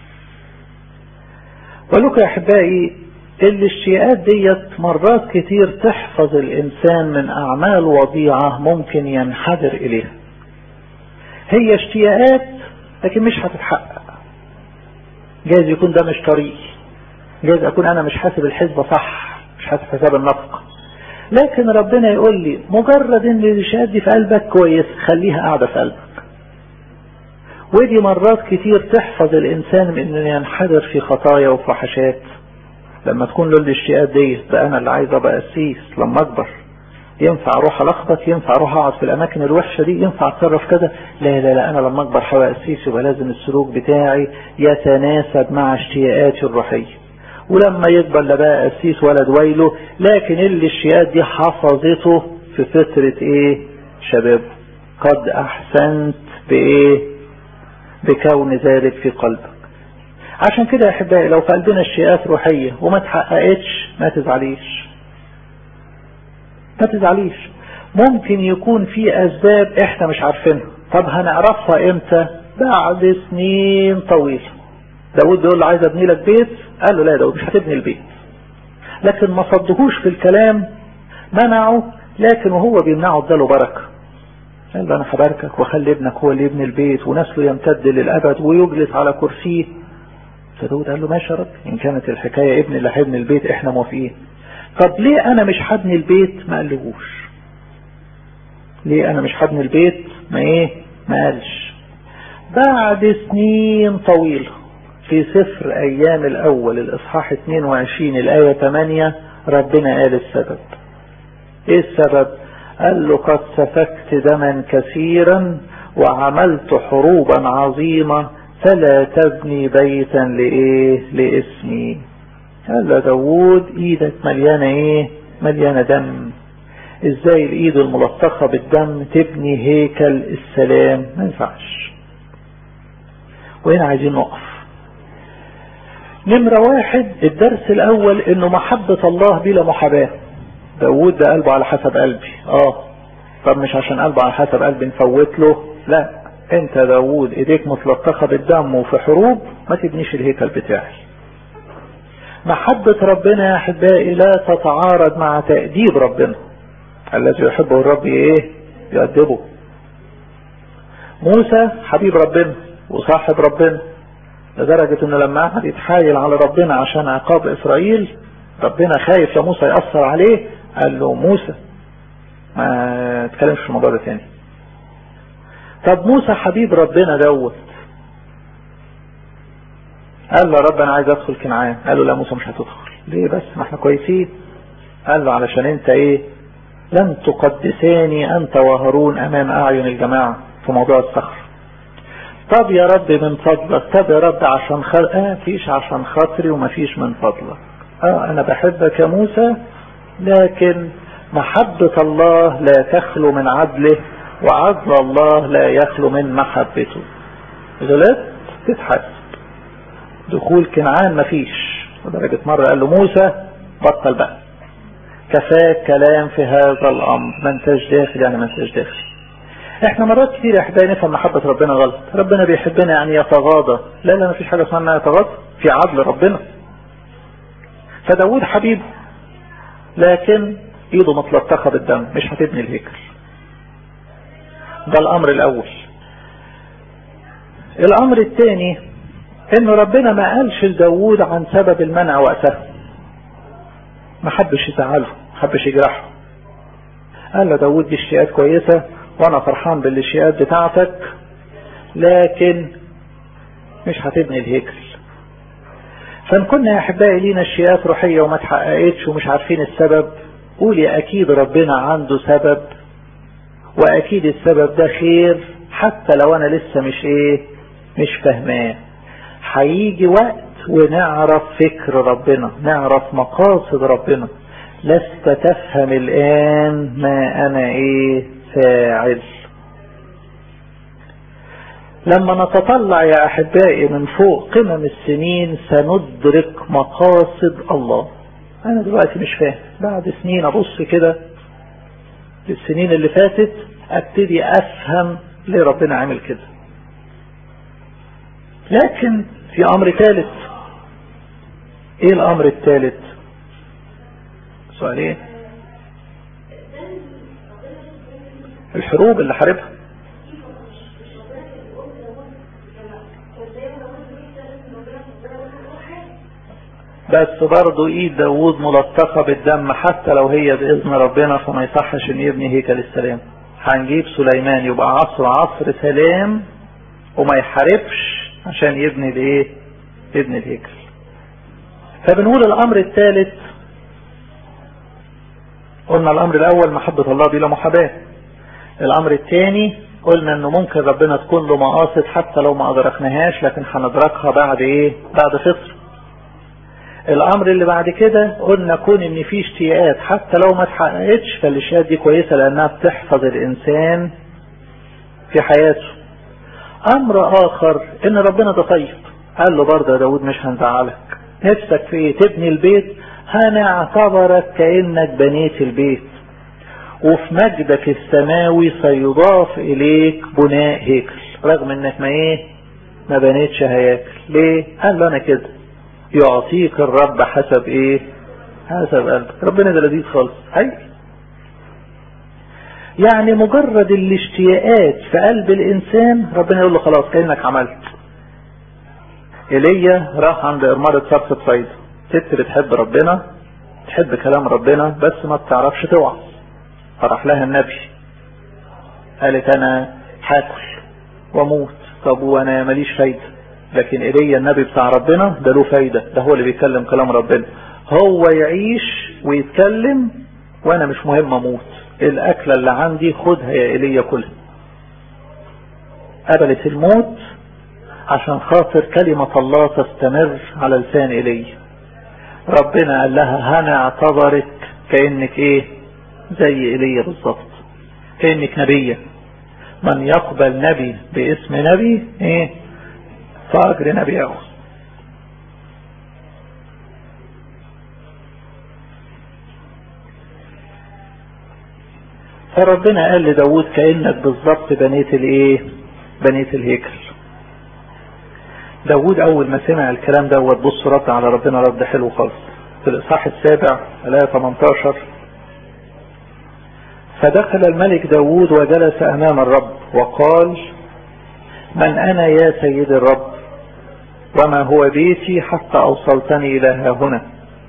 ولك يا احبائي الاشتياقات ديت مرات كتير تحفظ الانسان من اعمال وضيعة ممكن ينحدر اليها هي اشتياقات لكن مش هتتحقق جايز يكون ده مش طريقي جايز اكون انا مش حاسب الحسبة صح مش حاسب حساب النفقة لكن ربنا يقول لي مجرد ان الاشتياقات دي في قلبك كويس خليها قاعدة في قلبك ودي مرات كتير تحفظ الانسان من انه ينحدر في خطايا وفحشات لما تكون له الاشتياقات دي بقى انا اللي عايز ابقى قسيس لما اكبر ينفع اروح الخبط ينفع اروح اقعد في الاماكن الوحشه دي ينفع اتصرف كده لا لا لا انا لما اكبر هبقى قسيس يبقى لازم السلوك بتاعي يتناسب مع اشتياقاتي الروحيه ولما يكبر لا بقى قسيس ولا دويله لكن الاشتياقات دي حفظته في فتره ايه شباب قد احسنت بايه بكون ذلك في قلبك عشان كده يا احبائي لو في قلبنا اشتياقات روحيه وما تحققتش ما تزعليش ما تزعليش ممكن يكون في اسباب احنا مش عارفينها طب هنعرفها امتى بعد سنين طويلة داود بيقول له عايز ابني لك بيت قال له لا يا داود مش هتبني البيت لكن ما صدقوش في الكلام منعه لكن وهو بيمنعه اداله بركة قال له انا هباركك واخلي ابنك هو اللي يبني البيت ونسله يمتد للابد ويجلس على كرسيه فداود قال له ماشي يا رب ان كانت الحكايه ابني اللي هيبني البيت احنا موافقين طب ليه انا مش هبني البيت ما قالهوش ليه انا مش هبني البيت ما ايه ما قالش بعد سنين طويله في سفر ايام الاول الاصحاح 22 الايه 8 ربنا قال السبب ايه السبب قال له قد سفكت دما كثيرا وعملت حروبا عظيمة فلا تبني بيتا لإيه لاسمي قال له داوود ايدك مليانة ايه مليانة دم ازاي الايد الملطخة بالدم تبني هيكل السلام ما ينفعش وهنا عايزين نقف نمرة واحد الدرس الاول انه محبة الله بلا محاباة داود ده قلبه على حسب قلبي اه طب مش عشان قلبه على حسب قلبي نفوت له لا انت داود ايديك متلطخة بالدم وفي حروب ما تبنيش الهيكل بتاعي محبة ربنا يا احبائي لا تتعارض مع تأديب ربنا الذي يحبه الرب ايه يؤدبه موسى حبيب ربنا وصاحب ربنا لدرجة انه لما قعد يتحايل على ربنا عشان عقاب اسرائيل ربنا خايف يا موسى يأثر عليه قال له موسى ما تكلمش في الموضوع ده تاني طب موسى حبيب ربنا دوت قال له رب انا عايز ادخل كنعان قال له لا موسى مش هتدخل ليه بس ما احنا كويسين قال له علشان انت ايه لم تقدساني انت وهارون امام اعين الجماعة في موضوع الصخر طب يا رب من فضلك طب يا رب عشان خاطر اه فيش عشان خاطري وما فيش من فضلك اه انا بحبك يا موسى لكن محبة الله لا تخلو من عدله وعدل الله لا يخلو من محبته غلط تتحاسب دخول كنعان مفيش لدرجة مرة قال له موسى بطل بقى كفاك كلام في هذا الامر ما انتش داخل يعني ما انتش داخل احنا مرات كتير يا احبائي نفهم محبة ربنا غلط ربنا بيحبنا يعني يتغاضى لا لا ما فيش حاجة اسمها يتغاضى في عدل ربنا فداود حبيبه لكن ايده متلطخة بالدم مش هتبني الهيكل ده الامر الاول الامر الثاني ان ربنا ما قالش لداود عن سبب المنع وقتها ما حبش يزعله ما حبش يجرحه قال له داود دي اشتياقات كويسة وانا فرحان بالاشتياقات بتاعتك لكن مش هتبني الهيكل فان كنا يا احبائي لينا اشتياقات روحية وما تحققتش ومش عارفين السبب قول يا اكيد ربنا عنده سبب واكيد السبب ده خير حتى لو انا لسه مش ايه مش فاهماه هيجي وقت ونعرف فكر ربنا نعرف مقاصد ربنا لست تفهم الان ما انا ايه فاعل لما نتطلع يا احبائي من فوق قمم السنين سندرك مقاصد الله انا دلوقتي مش فاهم بعد سنين ابص كده السنين اللي فاتت ابتدي افهم ليه ربنا عامل كده لكن في امر ثالث ايه الامر الثالث سؤال ايه الحروب اللي حاربها بس برضه ايد داوود ملطخة بالدم حتى لو هي باذن ربنا فما يصحش ان يبني هيكل السلام هنجيب سليمان يبقى عصر عصر سلام وما يحاربش عشان يبني الايه يبني الهيكل فبنقول الامر الثالث قلنا الامر الاول محبة الله بلا محاباة الامر الثاني قلنا انه ممكن ربنا تكون له مقاصد حتى لو ما ادركناهاش لكن هندركها بعد ايه بعد فطر الامر اللي بعد كده قلنا كون ان في اشتياقات حتى لو ما اتحققتش فالاشتياقات دي كويسة لانها بتحفظ الانسان في حياته امر اخر ان ربنا ده طيب قال له برضه يا داود مش هنزعلك نفسك في ايه تبني البيت هنعتبرك كأنك بنيت البيت وفي مجدك السماوي سيضاف اليك بناء هيكل رغم انك ما ايه ما بنيتش هياكل ليه قال له انا كده يعطيك الرب حسب ايه حسب قلبك ربنا ده لذيذ خالص هي يعني مجرد الاشتياقات في قلب الانسان ربنا يقول له خلاص كانك عملت ايليا راح عند ارمله صرفة صيدا ست بتحب ربنا تحب كلام ربنا بس ما بتعرفش توعظ فراح لها النبي قالت انا هاكل واموت طب وانا ماليش فايده لكن ايليا النبي بتاع ربنا ده له فايده ده هو اللي بيتكلم كلام ربنا هو يعيش ويتكلم وانا مش مهم اموت الاكله اللي عندي خدها يا ايليا كلها قبلت الموت عشان خاطر كلمة الله تستمر على لسان ايليا ربنا قال لها انا اعتبرك كانك ايه زي ايليا بالظبط كانك نبيه من يقبل نبي باسم نبي ايه فاجر نبي ياخذ فربنا قال لداود كأنك بالظبط بنيت الايه بنيت الهيكل داود اول ما سمع الكلام دوت بص رد على ربنا رد حلو خالص في الاصحاح السابع الايه 18 فدخل الملك داود وجلس امام الرب وقال من انا يا سيد الرب وما هو بيتي حتى اوصلتني الى ها هنا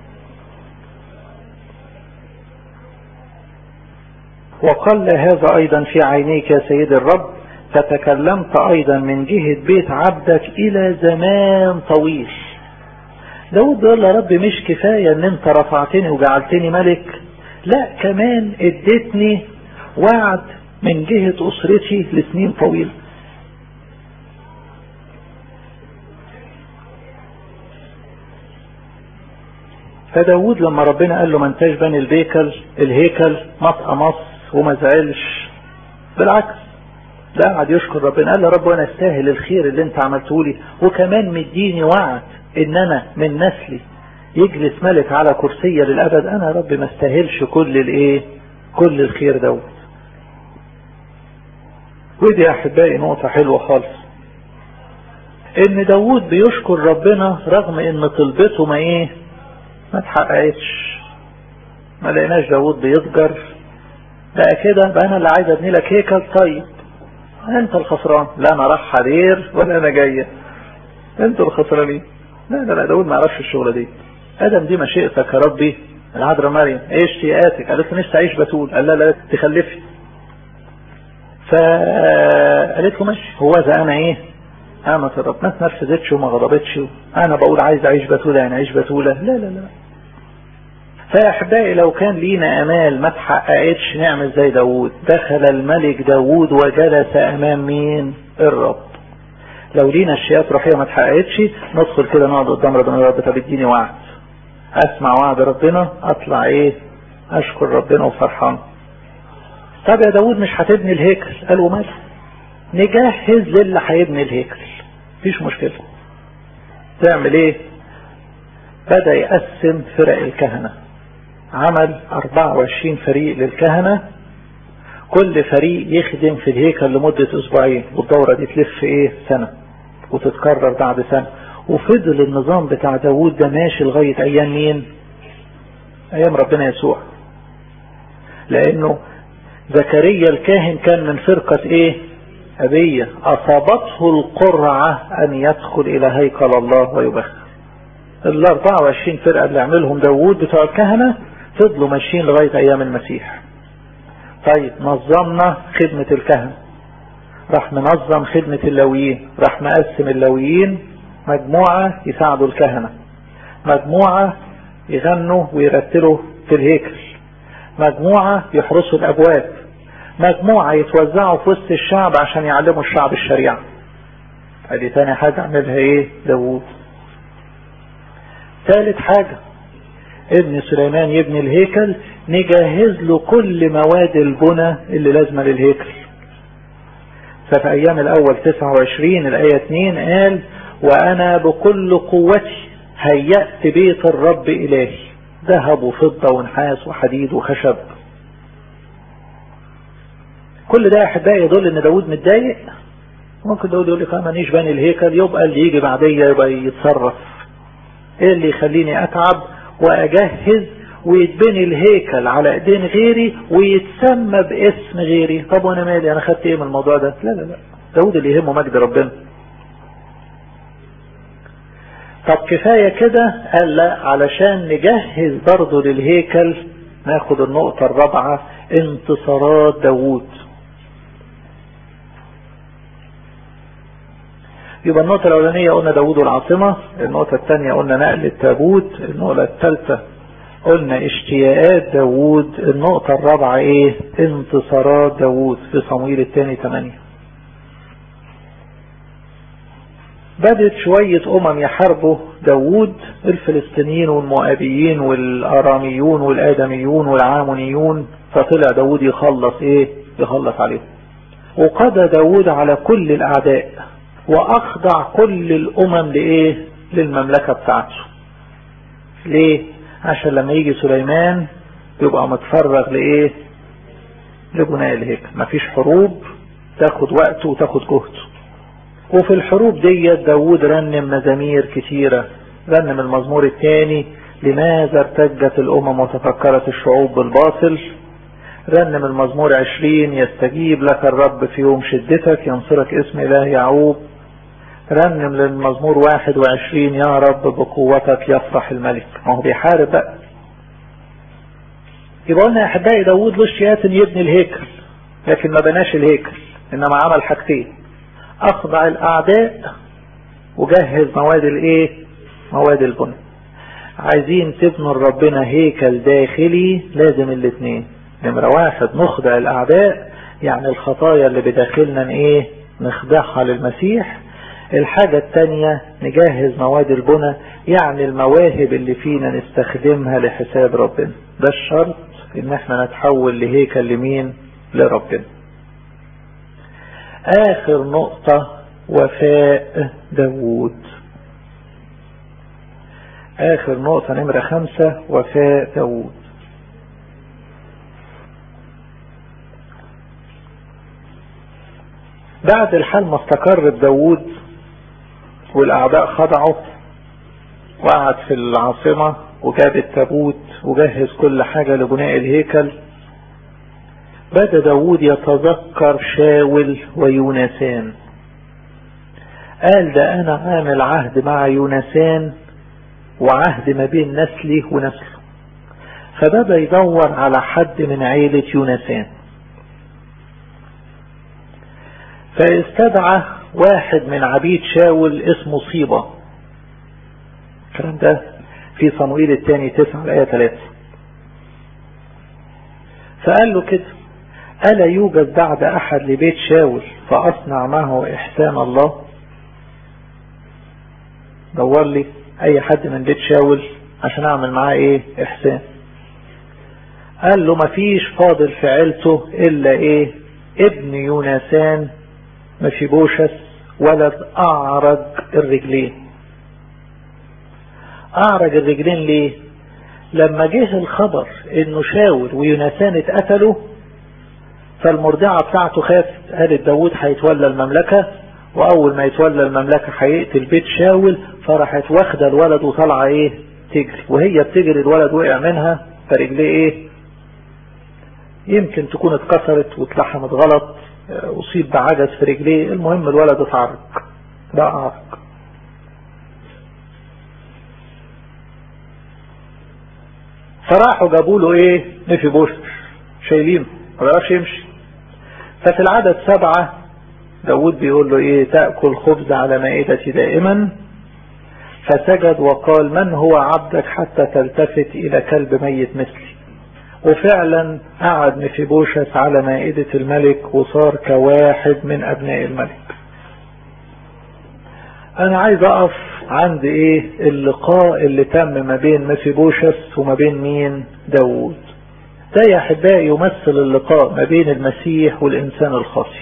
وقال هذا ايضا في عينيك يا سيد الرب فتكلمت ايضا من جهة بيت عبدك الى زمان طويل داود بيقول يا رب مش كفاية ان انت رفعتني وجعلتني ملك لا كمان اديتني وعد من جهة اسرتي لسنين طويلة فداود لما ربنا قال له ما انتاش بني البيكل الهيكل ما اتقمص وما زعلش بالعكس ده قعد يشكر ربنا قال له رب وانا استاهل الخير اللي انت عملته لي وكمان مديني وعد ان انا من نسلي يجلس ملك على كرسي للابد انا يا رب ما استاهلش كل الايه كل الخير دوت ودي يا احبائي نقطة حلوة خالص ان داود بيشكر ربنا رغم ان طلبته ما ايه ما اتحققتش ما لقيناش داود بيتجر بقى كده بقى انا اللي عايز ابني لك هيكل طيب انت الخسران لا انا راح حرير ولا انا جايه انتوا الخسرانين لا لا لا داود ما يعرفش الشغله دي ادم دي مشيئتك يا ربي العذراء مريم ايه اشتياقاتك قالت له نفسي اعيش بتول قال لا لا تخلفي فقالت له ماشي هو ذا انا ايه قامت الرب ما تنرفزتش وما غضبتش انا بقول عايز اعيش بتولة يعني اعيش بتولة لا لا لا فيا احبائي لو كان لينا امال ما تحققتش نعمل زي داوود دخل الملك داوود وجلس امام مين الرب لو لينا اشياء روحيه ما تحققتش ندخل كده نقعد قدام ربنا يا رب طب اديني وعد اسمع وعد ربنا اطلع ايه اشكر ربنا وفرحان طب يا داوود مش هتبني الهيكل قال وماله نجهز للي هيبني الهيكل مفيش مشكلة تعمل ايه بدأ يقسم فرق الكهنة عمل 24 فريق للكهنة كل فريق يخدم في الهيكل لمدة اسبوعين والدورة دي تلف ايه سنة وتتكرر بعد سنة وفضل النظام بتاع داوود ده ماشي لغاية ايام مين ايام ربنا يسوع لانه زكريا الكاهن كان من فرقة ايه أبية أصابته القرعة أن يدخل إلى هيكل الله ويبخر ال 24 فرقة اللي عملهم داوود بتوع الكهنة فضلوا ماشيين لغاية أيام المسيح طيب نظمنا خدمة الكهنة راح منظم خدمة اللويين راح مقسم اللويين مجموعة يساعدوا الكهنة مجموعة يغنوا ويرتلوا في الهيكل مجموعة يحرسوا الأبواب مجموعة يتوزعوا في وسط الشعب عشان يعلموا الشعب الشريعة ادي تاني حاجة عملها ايه داوود ثالث حاجة ابن سليمان يبني الهيكل نجهز له كل مواد البنى اللي لازمة للهيكل ففي ايام الاول 29 الاية 2 قال وانا بكل قوتي هيأت بيت الرب الهي ذهب وفضة ونحاس وحديد وخشب كل ده يا احبائي يدل ان داود متضايق ممكن داود يقول لك انا مانيش بني الهيكل يبقى اللي يجي بعديا يبقى يتصرف ايه اللي يخليني اتعب واجهز ويتبني الهيكل على ايدين غيري ويتسمى باسم غيري طب وانا مالي انا خدت ايه من الموضوع ده لا لا لا داود اللي يهمه مجد ربنا طب كفاية كده قال لا علشان نجهز برضه للهيكل ناخد النقطة الرابعة انتصارات داوود يبقى النقطة الأولانية قلنا داوود والعاصمة النقطة الثانية قلنا نقل التابوت النقطة الثالثة قلنا اشتياقات داوود النقطة الرابعة ايه انتصارات داوود في صمويل الثاني 8 بدت شوية أمم يحاربوا داوود الفلسطينيين والمؤابيين والأراميون والآدميون والعامونيون فطلع داوود يخلص إيه يخلص عليهم وقضى داوود على كل الأعداء وأخضع كل الأمم لإيه للمملكة بتاعته ليه عشان لما يجي سليمان يبقى متفرغ لإيه لبناء الهيكل مفيش حروب تاخد وقت وتاخد جهد وفي الحروب دي داود رنم مزامير كتيرة رنم المزمور الثاني لماذا ارتجت الأمم وتفكرت الشعوب بالباطل رنم المزمور عشرين يستجيب لك الرب في يوم شدتك ينصرك اسم إله يعوب رنم للمزمور واحد وعشرين يا رب بقوتك يفرح الملك ما هو بيحارب بقى يبقى قلنا يا احبائي داوود له اشتياقات يبني الهيكل لكن ما بناش الهيكل انما عمل حاجتين اخضع الاعداء وجهز مواد الايه مواد البنى عايزين تبنوا لربنا هيكل داخلي لازم الاثنين نمرة واحد نخضع الاعداء يعني الخطايا اللي بداخلنا ايه نخضعها للمسيح الحاجة التانية نجهز مواد البنى يعني المواهب اللي فينا نستخدمها لحساب ربنا ده الشرط ان احنا نتحول لهيكل لمين لربنا اخر نقطة وفاء داوود اخر نقطة نمرة خمسة وفاء داوود بعد الحال ما استقر داوود والاعداء خضعوا وقعد في العاصمة وجاب التابوت وجهز كل حاجة لبناء الهيكل بدأ داود يتذكر شاول ويونسان قال ده انا عامل عهد مع يونسان وعهد ما بين نسلي ونسله فبدأ يدور على حد من عيلة يونسان فاستدعى واحد من عبيد شاول اسمه صيبة الكلام ده في صموئيل الثاني تسعة الآية ثلاثة فقال له كده ألا يوجد بعد أحد لبيت شاول فأصنع معه إحسان الله دور لي أي حد من بيت شاول عشان أعمل معاه إيه إحسان قال له مفيش فاضل في عيلته إلا إيه ابن يونسان مفيبوشس ولد أعرج الرجلين أعرج الرجلين ليه لما جه الخبر انه شاول ويونسان اتقتلوا فالمرضعة بتاعته خافت قالت داود هيتولى المملكة واول ما يتولى المملكة هيقتل بيت شاول فراحت واخدة الولد وطالعة ايه تجري وهي بتجري الولد وقع منها فرجليه ايه يمكن تكون اتكسرت واتلحمت غلط اصيب بعجز في رجليه المهم الولد اتعرق بقى عرق فراحوا جابوا له ايه نفي بوش شايلينه ما بيعرفش يمشي ففي العدد سبعة داود بيقول له ايه تأكل خبز على مائدتي دائما فسجد وقال من هو عبدك حتى تلتفت الى كلب ميت مثلي وفعلا قعد مفيبوشس على مائدة الملك وصار كواحد من ابناء الملك انا عايز اقف عند ايه اللقاء اللي تم ما بين مفيبوشس وما بين مين داوود ده يا احبائي يمثل اللقاء ما بين المسيح والانسان الخاطئ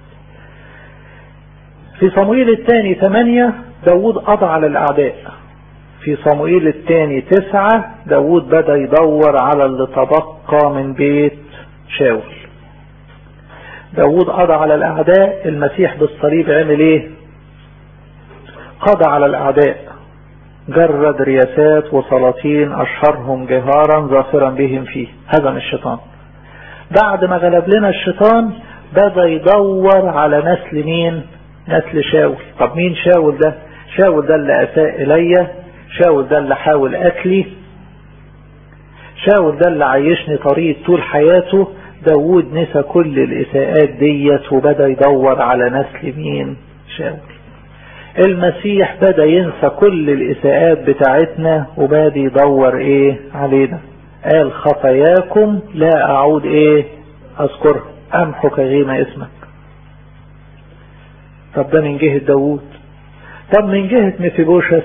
في صموئيل الثاني ثمانية داوود قضى على الاعداء في صموئيل الثاني تسعة داوود بدأ يدور على اللي تبقى من بيت شاول داوود قضى على الاعداء المسيح بالصليب عمل ايه قضى على الاعداء جرد رياسات وسلاطين أشهرهم جهارا ظافرا بهم فيه هذا من الشيطان بعد ما غلب لنا الشيطان بدأ يدور على نسل مين نسل شاول طب مين شاول ده شاول ده اللي أساء إلي شاول ده اللي حاول أكلي شاول ده اللي عيشني طريق طول حياته داود نسى كل الإساءات ديت وبدأ يدور على نسل مين شاول المسيح بدأ ينسى كل الإساءات بتاعتنا وبدأ يدور ايه علينا قال خطاياكم لا أعود ايه أذكرها أمحو كغيمة اسمك طب ده من جهة داود طب من جهة ميفيبوشس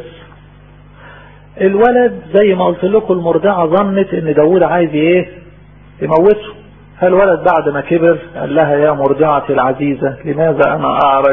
الولد زي ما قلت لكم المرضعة ظنت ان داود عايز ايه يموته فالولد بعد ما كبر قال لها يا مرضعتي العزيزة لماذا انا اعرج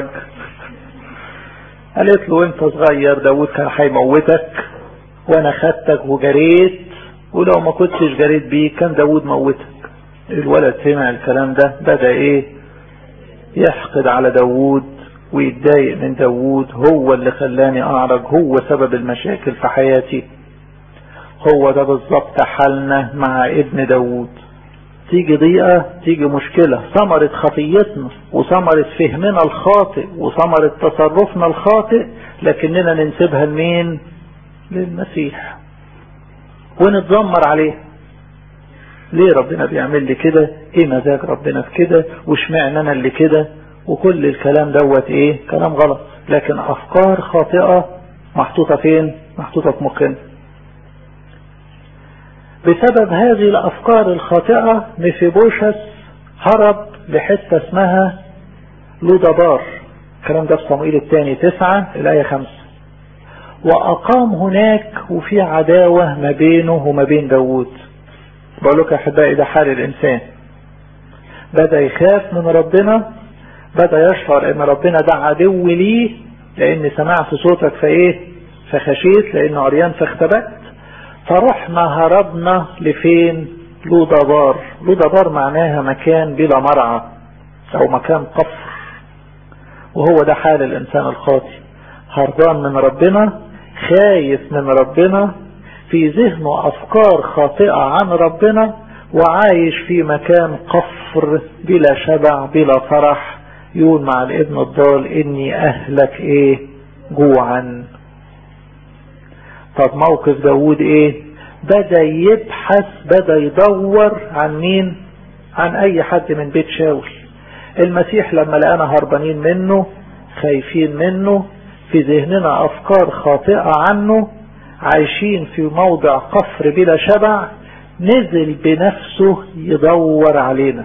قالت له انت صغير داود كان هيموتك وانا خدتك وجريت ولو ما كنتش جريت بيك كان داود موتك الولد سمع الكلام ده بدأ ايه يحقد على داود ويتضايق من داود هو اللي خلاني اعرج هو سبب المشاكل في حياتي هو ده بالظبط حالنا مع ابن داود تيجي ضيقة تيجي مشكلة ثمرة خطيتنا وثمرة فهمنا الخاطئ وثمرة تصرفنا الخاطئ لكننا ننسبها لمين للمسيح ونتذمر عليه ليه ربنا بيعمل لي كده ايه مزاج ربنا في كده واشمعنى انا اللي كده وكل الكلام دوت ايه كلام غلط لكن افكار خاطئة محطوطة فين محطوطة في مخنا بسبب هذه الافكار الخاطئة ميفيبوشس هرب لحتة اسمها لودبار الكلام ده في صموئيل الثاني تسعة الآية خمسة وأقام هناك وفي عداوة ما بينه وما بين داود بقول لك يا أحبائي ده حال الإنسان بدأ يخاف من ربنا بدأ يشعر ان ربنا ده عدو ليه لان سمعت صوتك فايه فخشيت لانه عريان فاختبأت فرحنا هربنا لفين لودبار لودبار معناها مكان بلا مرعى او مكان قفر وهو ده حال الانسان الخاطي هربان من ربنا خايف من ربنا في ذهنه افكار خاطئة عن ربنا وعايش في مكان قفر بلا شبع بلا فرح يقول مع الابن الضال اني اهلك ايه جوعا طب موقف داود ايه بدأ يبحث بدأ يدور عن مين عن اي حد من بيت شاول المسيح لما لقانا هربانين منه خايفين منه في ذهننا افكار خاطئة عنه عايشين في موضع قفر بلا شبع نزل بنفسه يدور علينا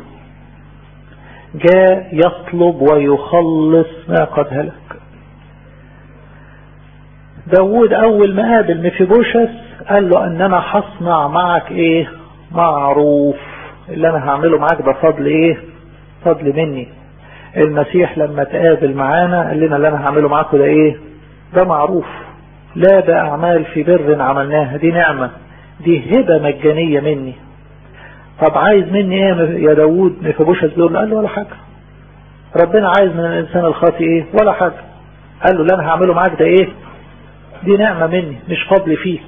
جاء يطلب ويخلص ما قد هلك داود اول ما قابل مفيبوشس قال له ان انا هصنع معك ايه معروف اللي انا هعمله معاك ده فضل ايه فضل مني المسيح لما تقابل معانا قال لنا اللي انا هعمله معاكم ده ايه ده معروف لا ده اعمال في بر عملناها دي نعمة دي هبة مجانية مني طب عايز مني ايه يا داود مفيبوشس بيقول قال له ولا حاجة ربنا عايز من الانسان الخاطئ ايه ولا حاجة قال له اللي انا هعمله معاك ده ايه دي نعمة مني مش فضل فيك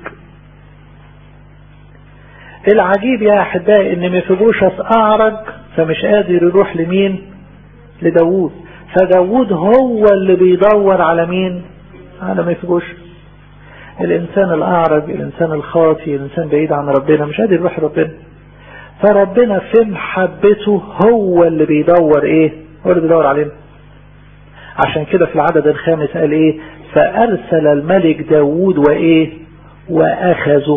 العجيب يا احبائي ان مفيبوشس اعرج فمش قادر يروح لمين لداود فداود هو اللي بيدور على مين على مفيبوشس الانسان الاعرج الانسان الخاطي الانسان بعيد عن ربنا مش قادر يروح ربنا فربنا في محبته هو اللي بيدور ايه هو اللي بيدور علينا عشان كده في العدد الخامس قال ايه فارسل الملك داود وايه واخذه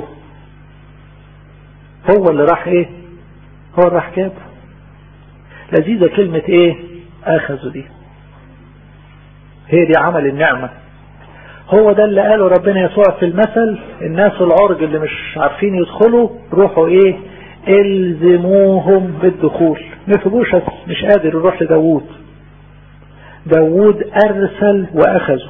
هو اللي راح ايه هو اللي راح جابه لذيذة كلمة ايه اخذوا دي هي دي عمل النعمة هو ده اللي قاله ربنا يسوع في المثل الناس العرج اللي مش عارفين يدخلوا روحوا ايه الزموهم بالدخول مفيبوشس مش قادر يروح لداوود داوود ارسل واخذه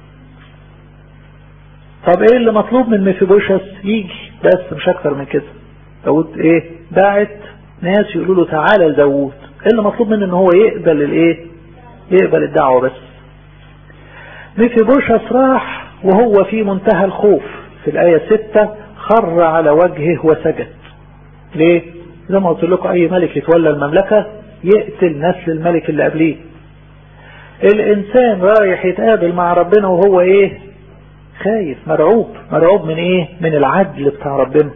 طب ايه اللي مطلوب من مفيبوشس يجي بس مش اكتر من كده داوود ايه باعت ناس يقولوا له تعالى لداوود ايه اللي مطلوب منه ان هو يقبل الايه يقبل الدعوة بس مفيبوشس راح وهو في منتهى الخوف في الآية ستة خر على وجهه وسجد ليه زي ما قلت لكم أي ملك يتولى المملكة يقتل نسل الملك اللي قبليه الإنسان رايح يتقابل مع ربنا وهو إيه خايف مرعوب مرعوب من إيه من العدل بتاع ربنا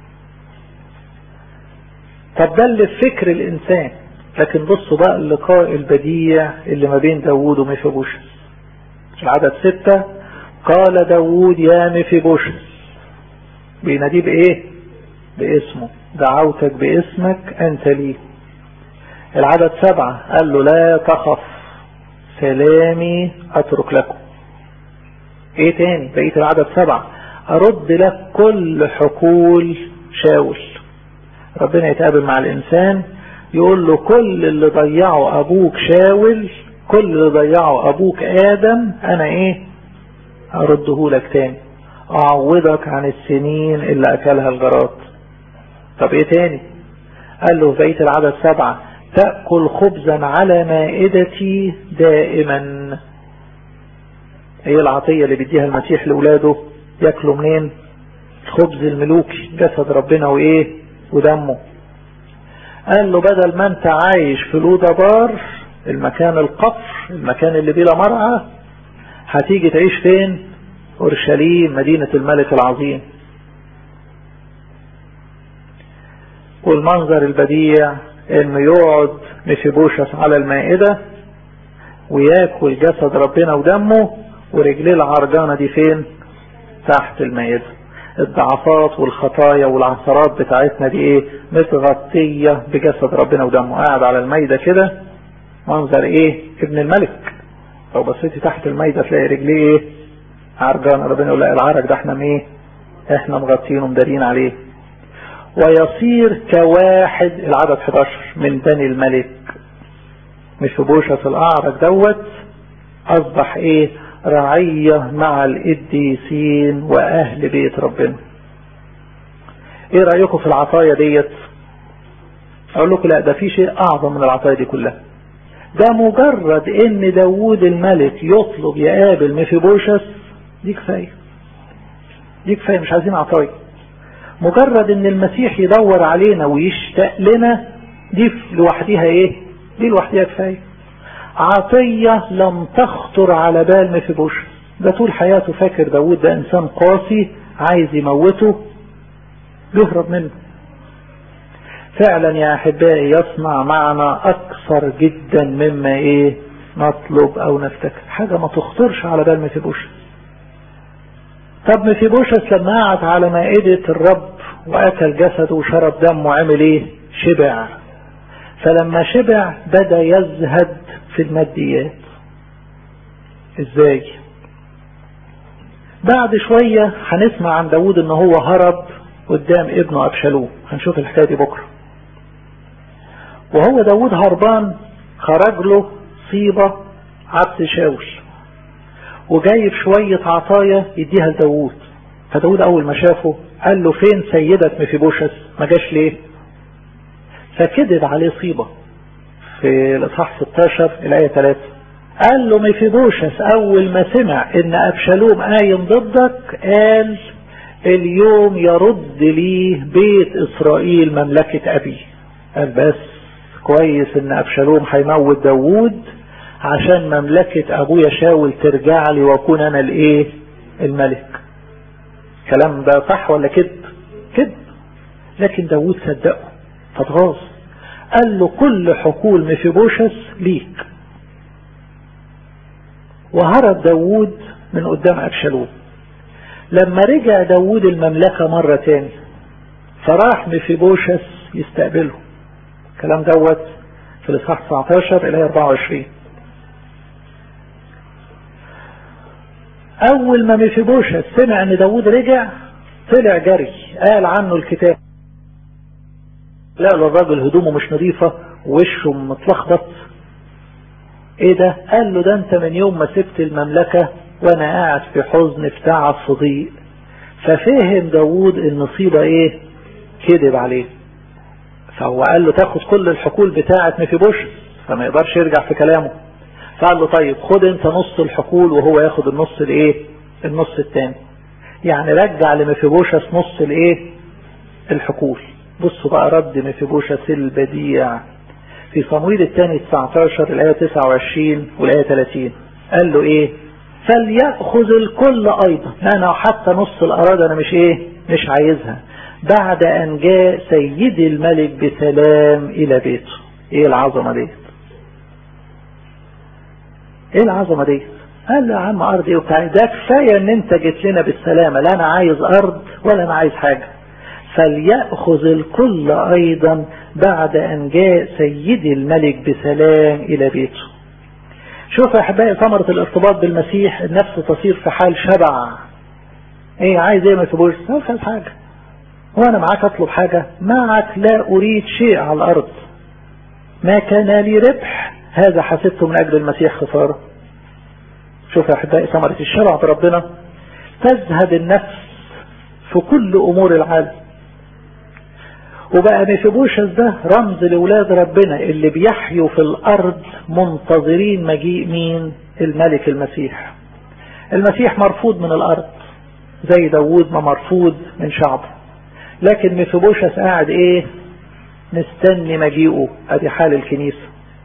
طب ده اللي في فكر الإنسان لكن بصوا بقى اللقاء البديع اللي ما بين داوود وميفيبوشس العدد ستة قال داوود يا ميفيبوشس بيناديه بايه باسمه دعوتك باسمك انت لي العدد سبعة قال له لا تخف سلامي اترك لكم ايه تاني بقية العدد سبعة ارد لك كل حقول شاول ربنا يتقابل مع الانسان يقول له كل اللي ضيعه ابوك شاول كل اللي ضيعه ابوك ادم انا ايه ارده لك تاني اعوضك عن السنين اللي اكلها الجراد طب ايه تاني قال له في بقيه العدد سبعة تأكل خبزا على مائدتي دائما هي العطية اللي بيديها المسيح لولاده ياكلوا منين الخبز الملوكي جسد ربنا وايه ودمه قال له بدل ما انت عايش في لودبار المكان القفر المكان اللي بلا مرعى هتيجي تعيش فين اورشليم مدينة الملك العظيم والمنظر البديع انه يقعد مفيبوشس على المائدة وياكل جسد ربنا ودمه ورجليه العرجانة دي فين تحت المائدة الضعفات والخطايا والعثرات بتاعتنا دي ايه متغطية بجسد ربنا ودمه قاعد على الميدة كده منظر ايه ابن الملك لو بصيتي تحت الميدة تلاقي رجليه ايه عرجانة ربنا يقول لا العرج ده احنا ايه احنا مغطينه مدارين عليه ويصير كواحد العدد 11 من بني الملك مش بوشة الأعرج دوت أصبح إيه رعية مع القديسين وأهل بيت ربنا إيه رأيكم في العطايا ديت أقول لكم لا ده في شيء أعظم من العطايا دي كلها ده مجرد إن داوود الملك يطلب يقابل ميفيبوشس دي كفاية دي كفاية مش عايزين عطايا مجرد ان المسيح يدور علينا ويشتاق لنا دي لوحديها ايه دي لوحديها كفايه عطية لم تخطر على بال مفيبوش ده طول حياته فاكر داود ده انسان قاسي عايز يموته يهرب منه فعلا يا احبائي يصنع معنا اكثر جدا مما ايه نطلب او نفتكر حاجة ما تخطرش على بال مفيبوش طب مفيبوشس لما قعد على مائدة الرب واكل جسده وشرب دمه وعمل ايه شبع فلما شبع بدا يزهد في الماديات ازاي بعد شوية هنسمع عن داود ان هو هرب قدام ابنه ابشالوم هنشوف الحكاية دي بكرة وهو داود هربان خرج له صيبة عبد شاول وجايب شوية عطايا يديها لداود فداود اول ما شافه قال له فين سيدة مفيبوشس ما جاش ليه فكذب عليه صيبة في الاصحاح 16 الايه 3 قال له مفيبوشس اول ما سمع ان ابشالوم قايم ضدك قال اليوم يرد لي بيت اسرائيل مملكة ابي قال بس كويس ان ابشالوم هيموت داوود عشان مملكة ابويا شاول ترجع لي واكون انا الايه الملك الكلام ده صح ولا كذب كذب لكن داوود صدقه فاتغاظ قال له كل حقول مفيبوشس ليك وهرب داوود من قدام أبشالوم لما رجع داوود المملكة مرة تاني فراح مفيبوشس يستقبله الكلام دوت في الإصحاح 19 إلى 24 أول ما مفيبوشس سمع إن داوود رجع طلع جري قال عنه الكتاب لا الراجل هدومه مش نظيفة ووشه متلخبط ايه ده قال له ده انت من يوم ما سبت المملكة وانا قاعد في حزن في تعب في ضيق ففهم داوود النصيبة ايه كذب عليه فهو قال له تاخد كل الحقول بتاعة مفيبوش فما يقدرش يرجع في كلامه فقال له طيب خد انت نص الحقول وهو ياخد النص الايه النص التاني يعني رجع لمفيبوشس نص الايه الحقول بصوا بقى رد مفيبوشس البديع في صمويل الثاني 19 الآية 29 والآية 30 قال له ايه فليأخذ الكل ايضا انا حتى نص الاراضي انا مش ايه مش عايزها بعد ان جاء سيدي الملك بسلام الى بيته ايه العظمة دي ايه العظمة دي قال له يا عم ارض ايه وبتاع ده كفاية ان انت جيت لنا بالسلامة لا انا عايز ارض ولا انا عايز حاجة فليأخذ الكل ايضا بعد ان جاء سيدي الملك بسلام الى بيته شوف يا احبائي ثمرة الارتباط بالمسيح النفس تصير في حال شبع ايه عايز ايه ما تبوش عايز حاجة وانا معاك اطلب حاجة معك لا اريد شيء على الارض ما كان لي ربح هذا حسبته من اجل المسيح خسارة شوف يا احبائي ثمرة الشبع بربنا تزهد النفس في كل امور العالم وبقى ميفيبوشس ده رمز لولاد ربنا اللي بيحيوا في الارض منتظرين مجيء مين الملك المسيح المسيح مرفوض من الارض زي داوود ما مرفوض من شعبه لكن ميفيبوشس قاعد ايه مستني مجيئه ادي حال الكنيسة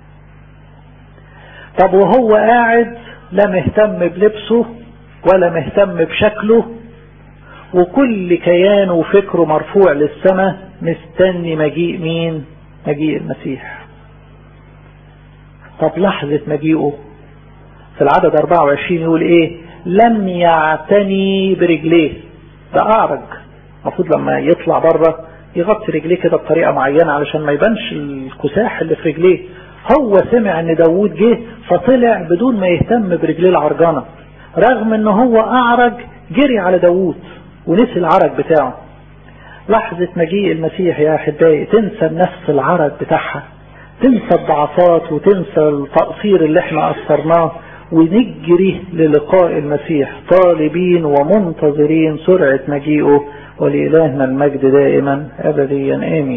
طب وهو قاعد لا مهتم بلبسه ولا مهتم بشكله وكل كيانه وفكره مرفوع للسماء مستني مجيء مين مجيء المسيح طب لحظة مجيئه في العدد 24 يقول ايه لم يعتني برجليه ده اعرج المفروض لما يطلع بره يغطي رجليه كده بطريقة معينة علشان ما يبانش الكساح اللي في رجليه هو سمع ان داوود جه فطلع بدون ما يهتم برجليه العرجانة رغم ان هو اعرج جري على داوود ونسي العرج بتاعه لحظة مجيء المسيح يا أحبائي تنسى النفس العرج بتاعها تنسى الضعفات وتنسى التقصير اللي احنا قصرناه ونجري للقاء المسيح طالبين ومنتظرين سرعة مجيئه ولإلهنا المجد دائما أبديا آمين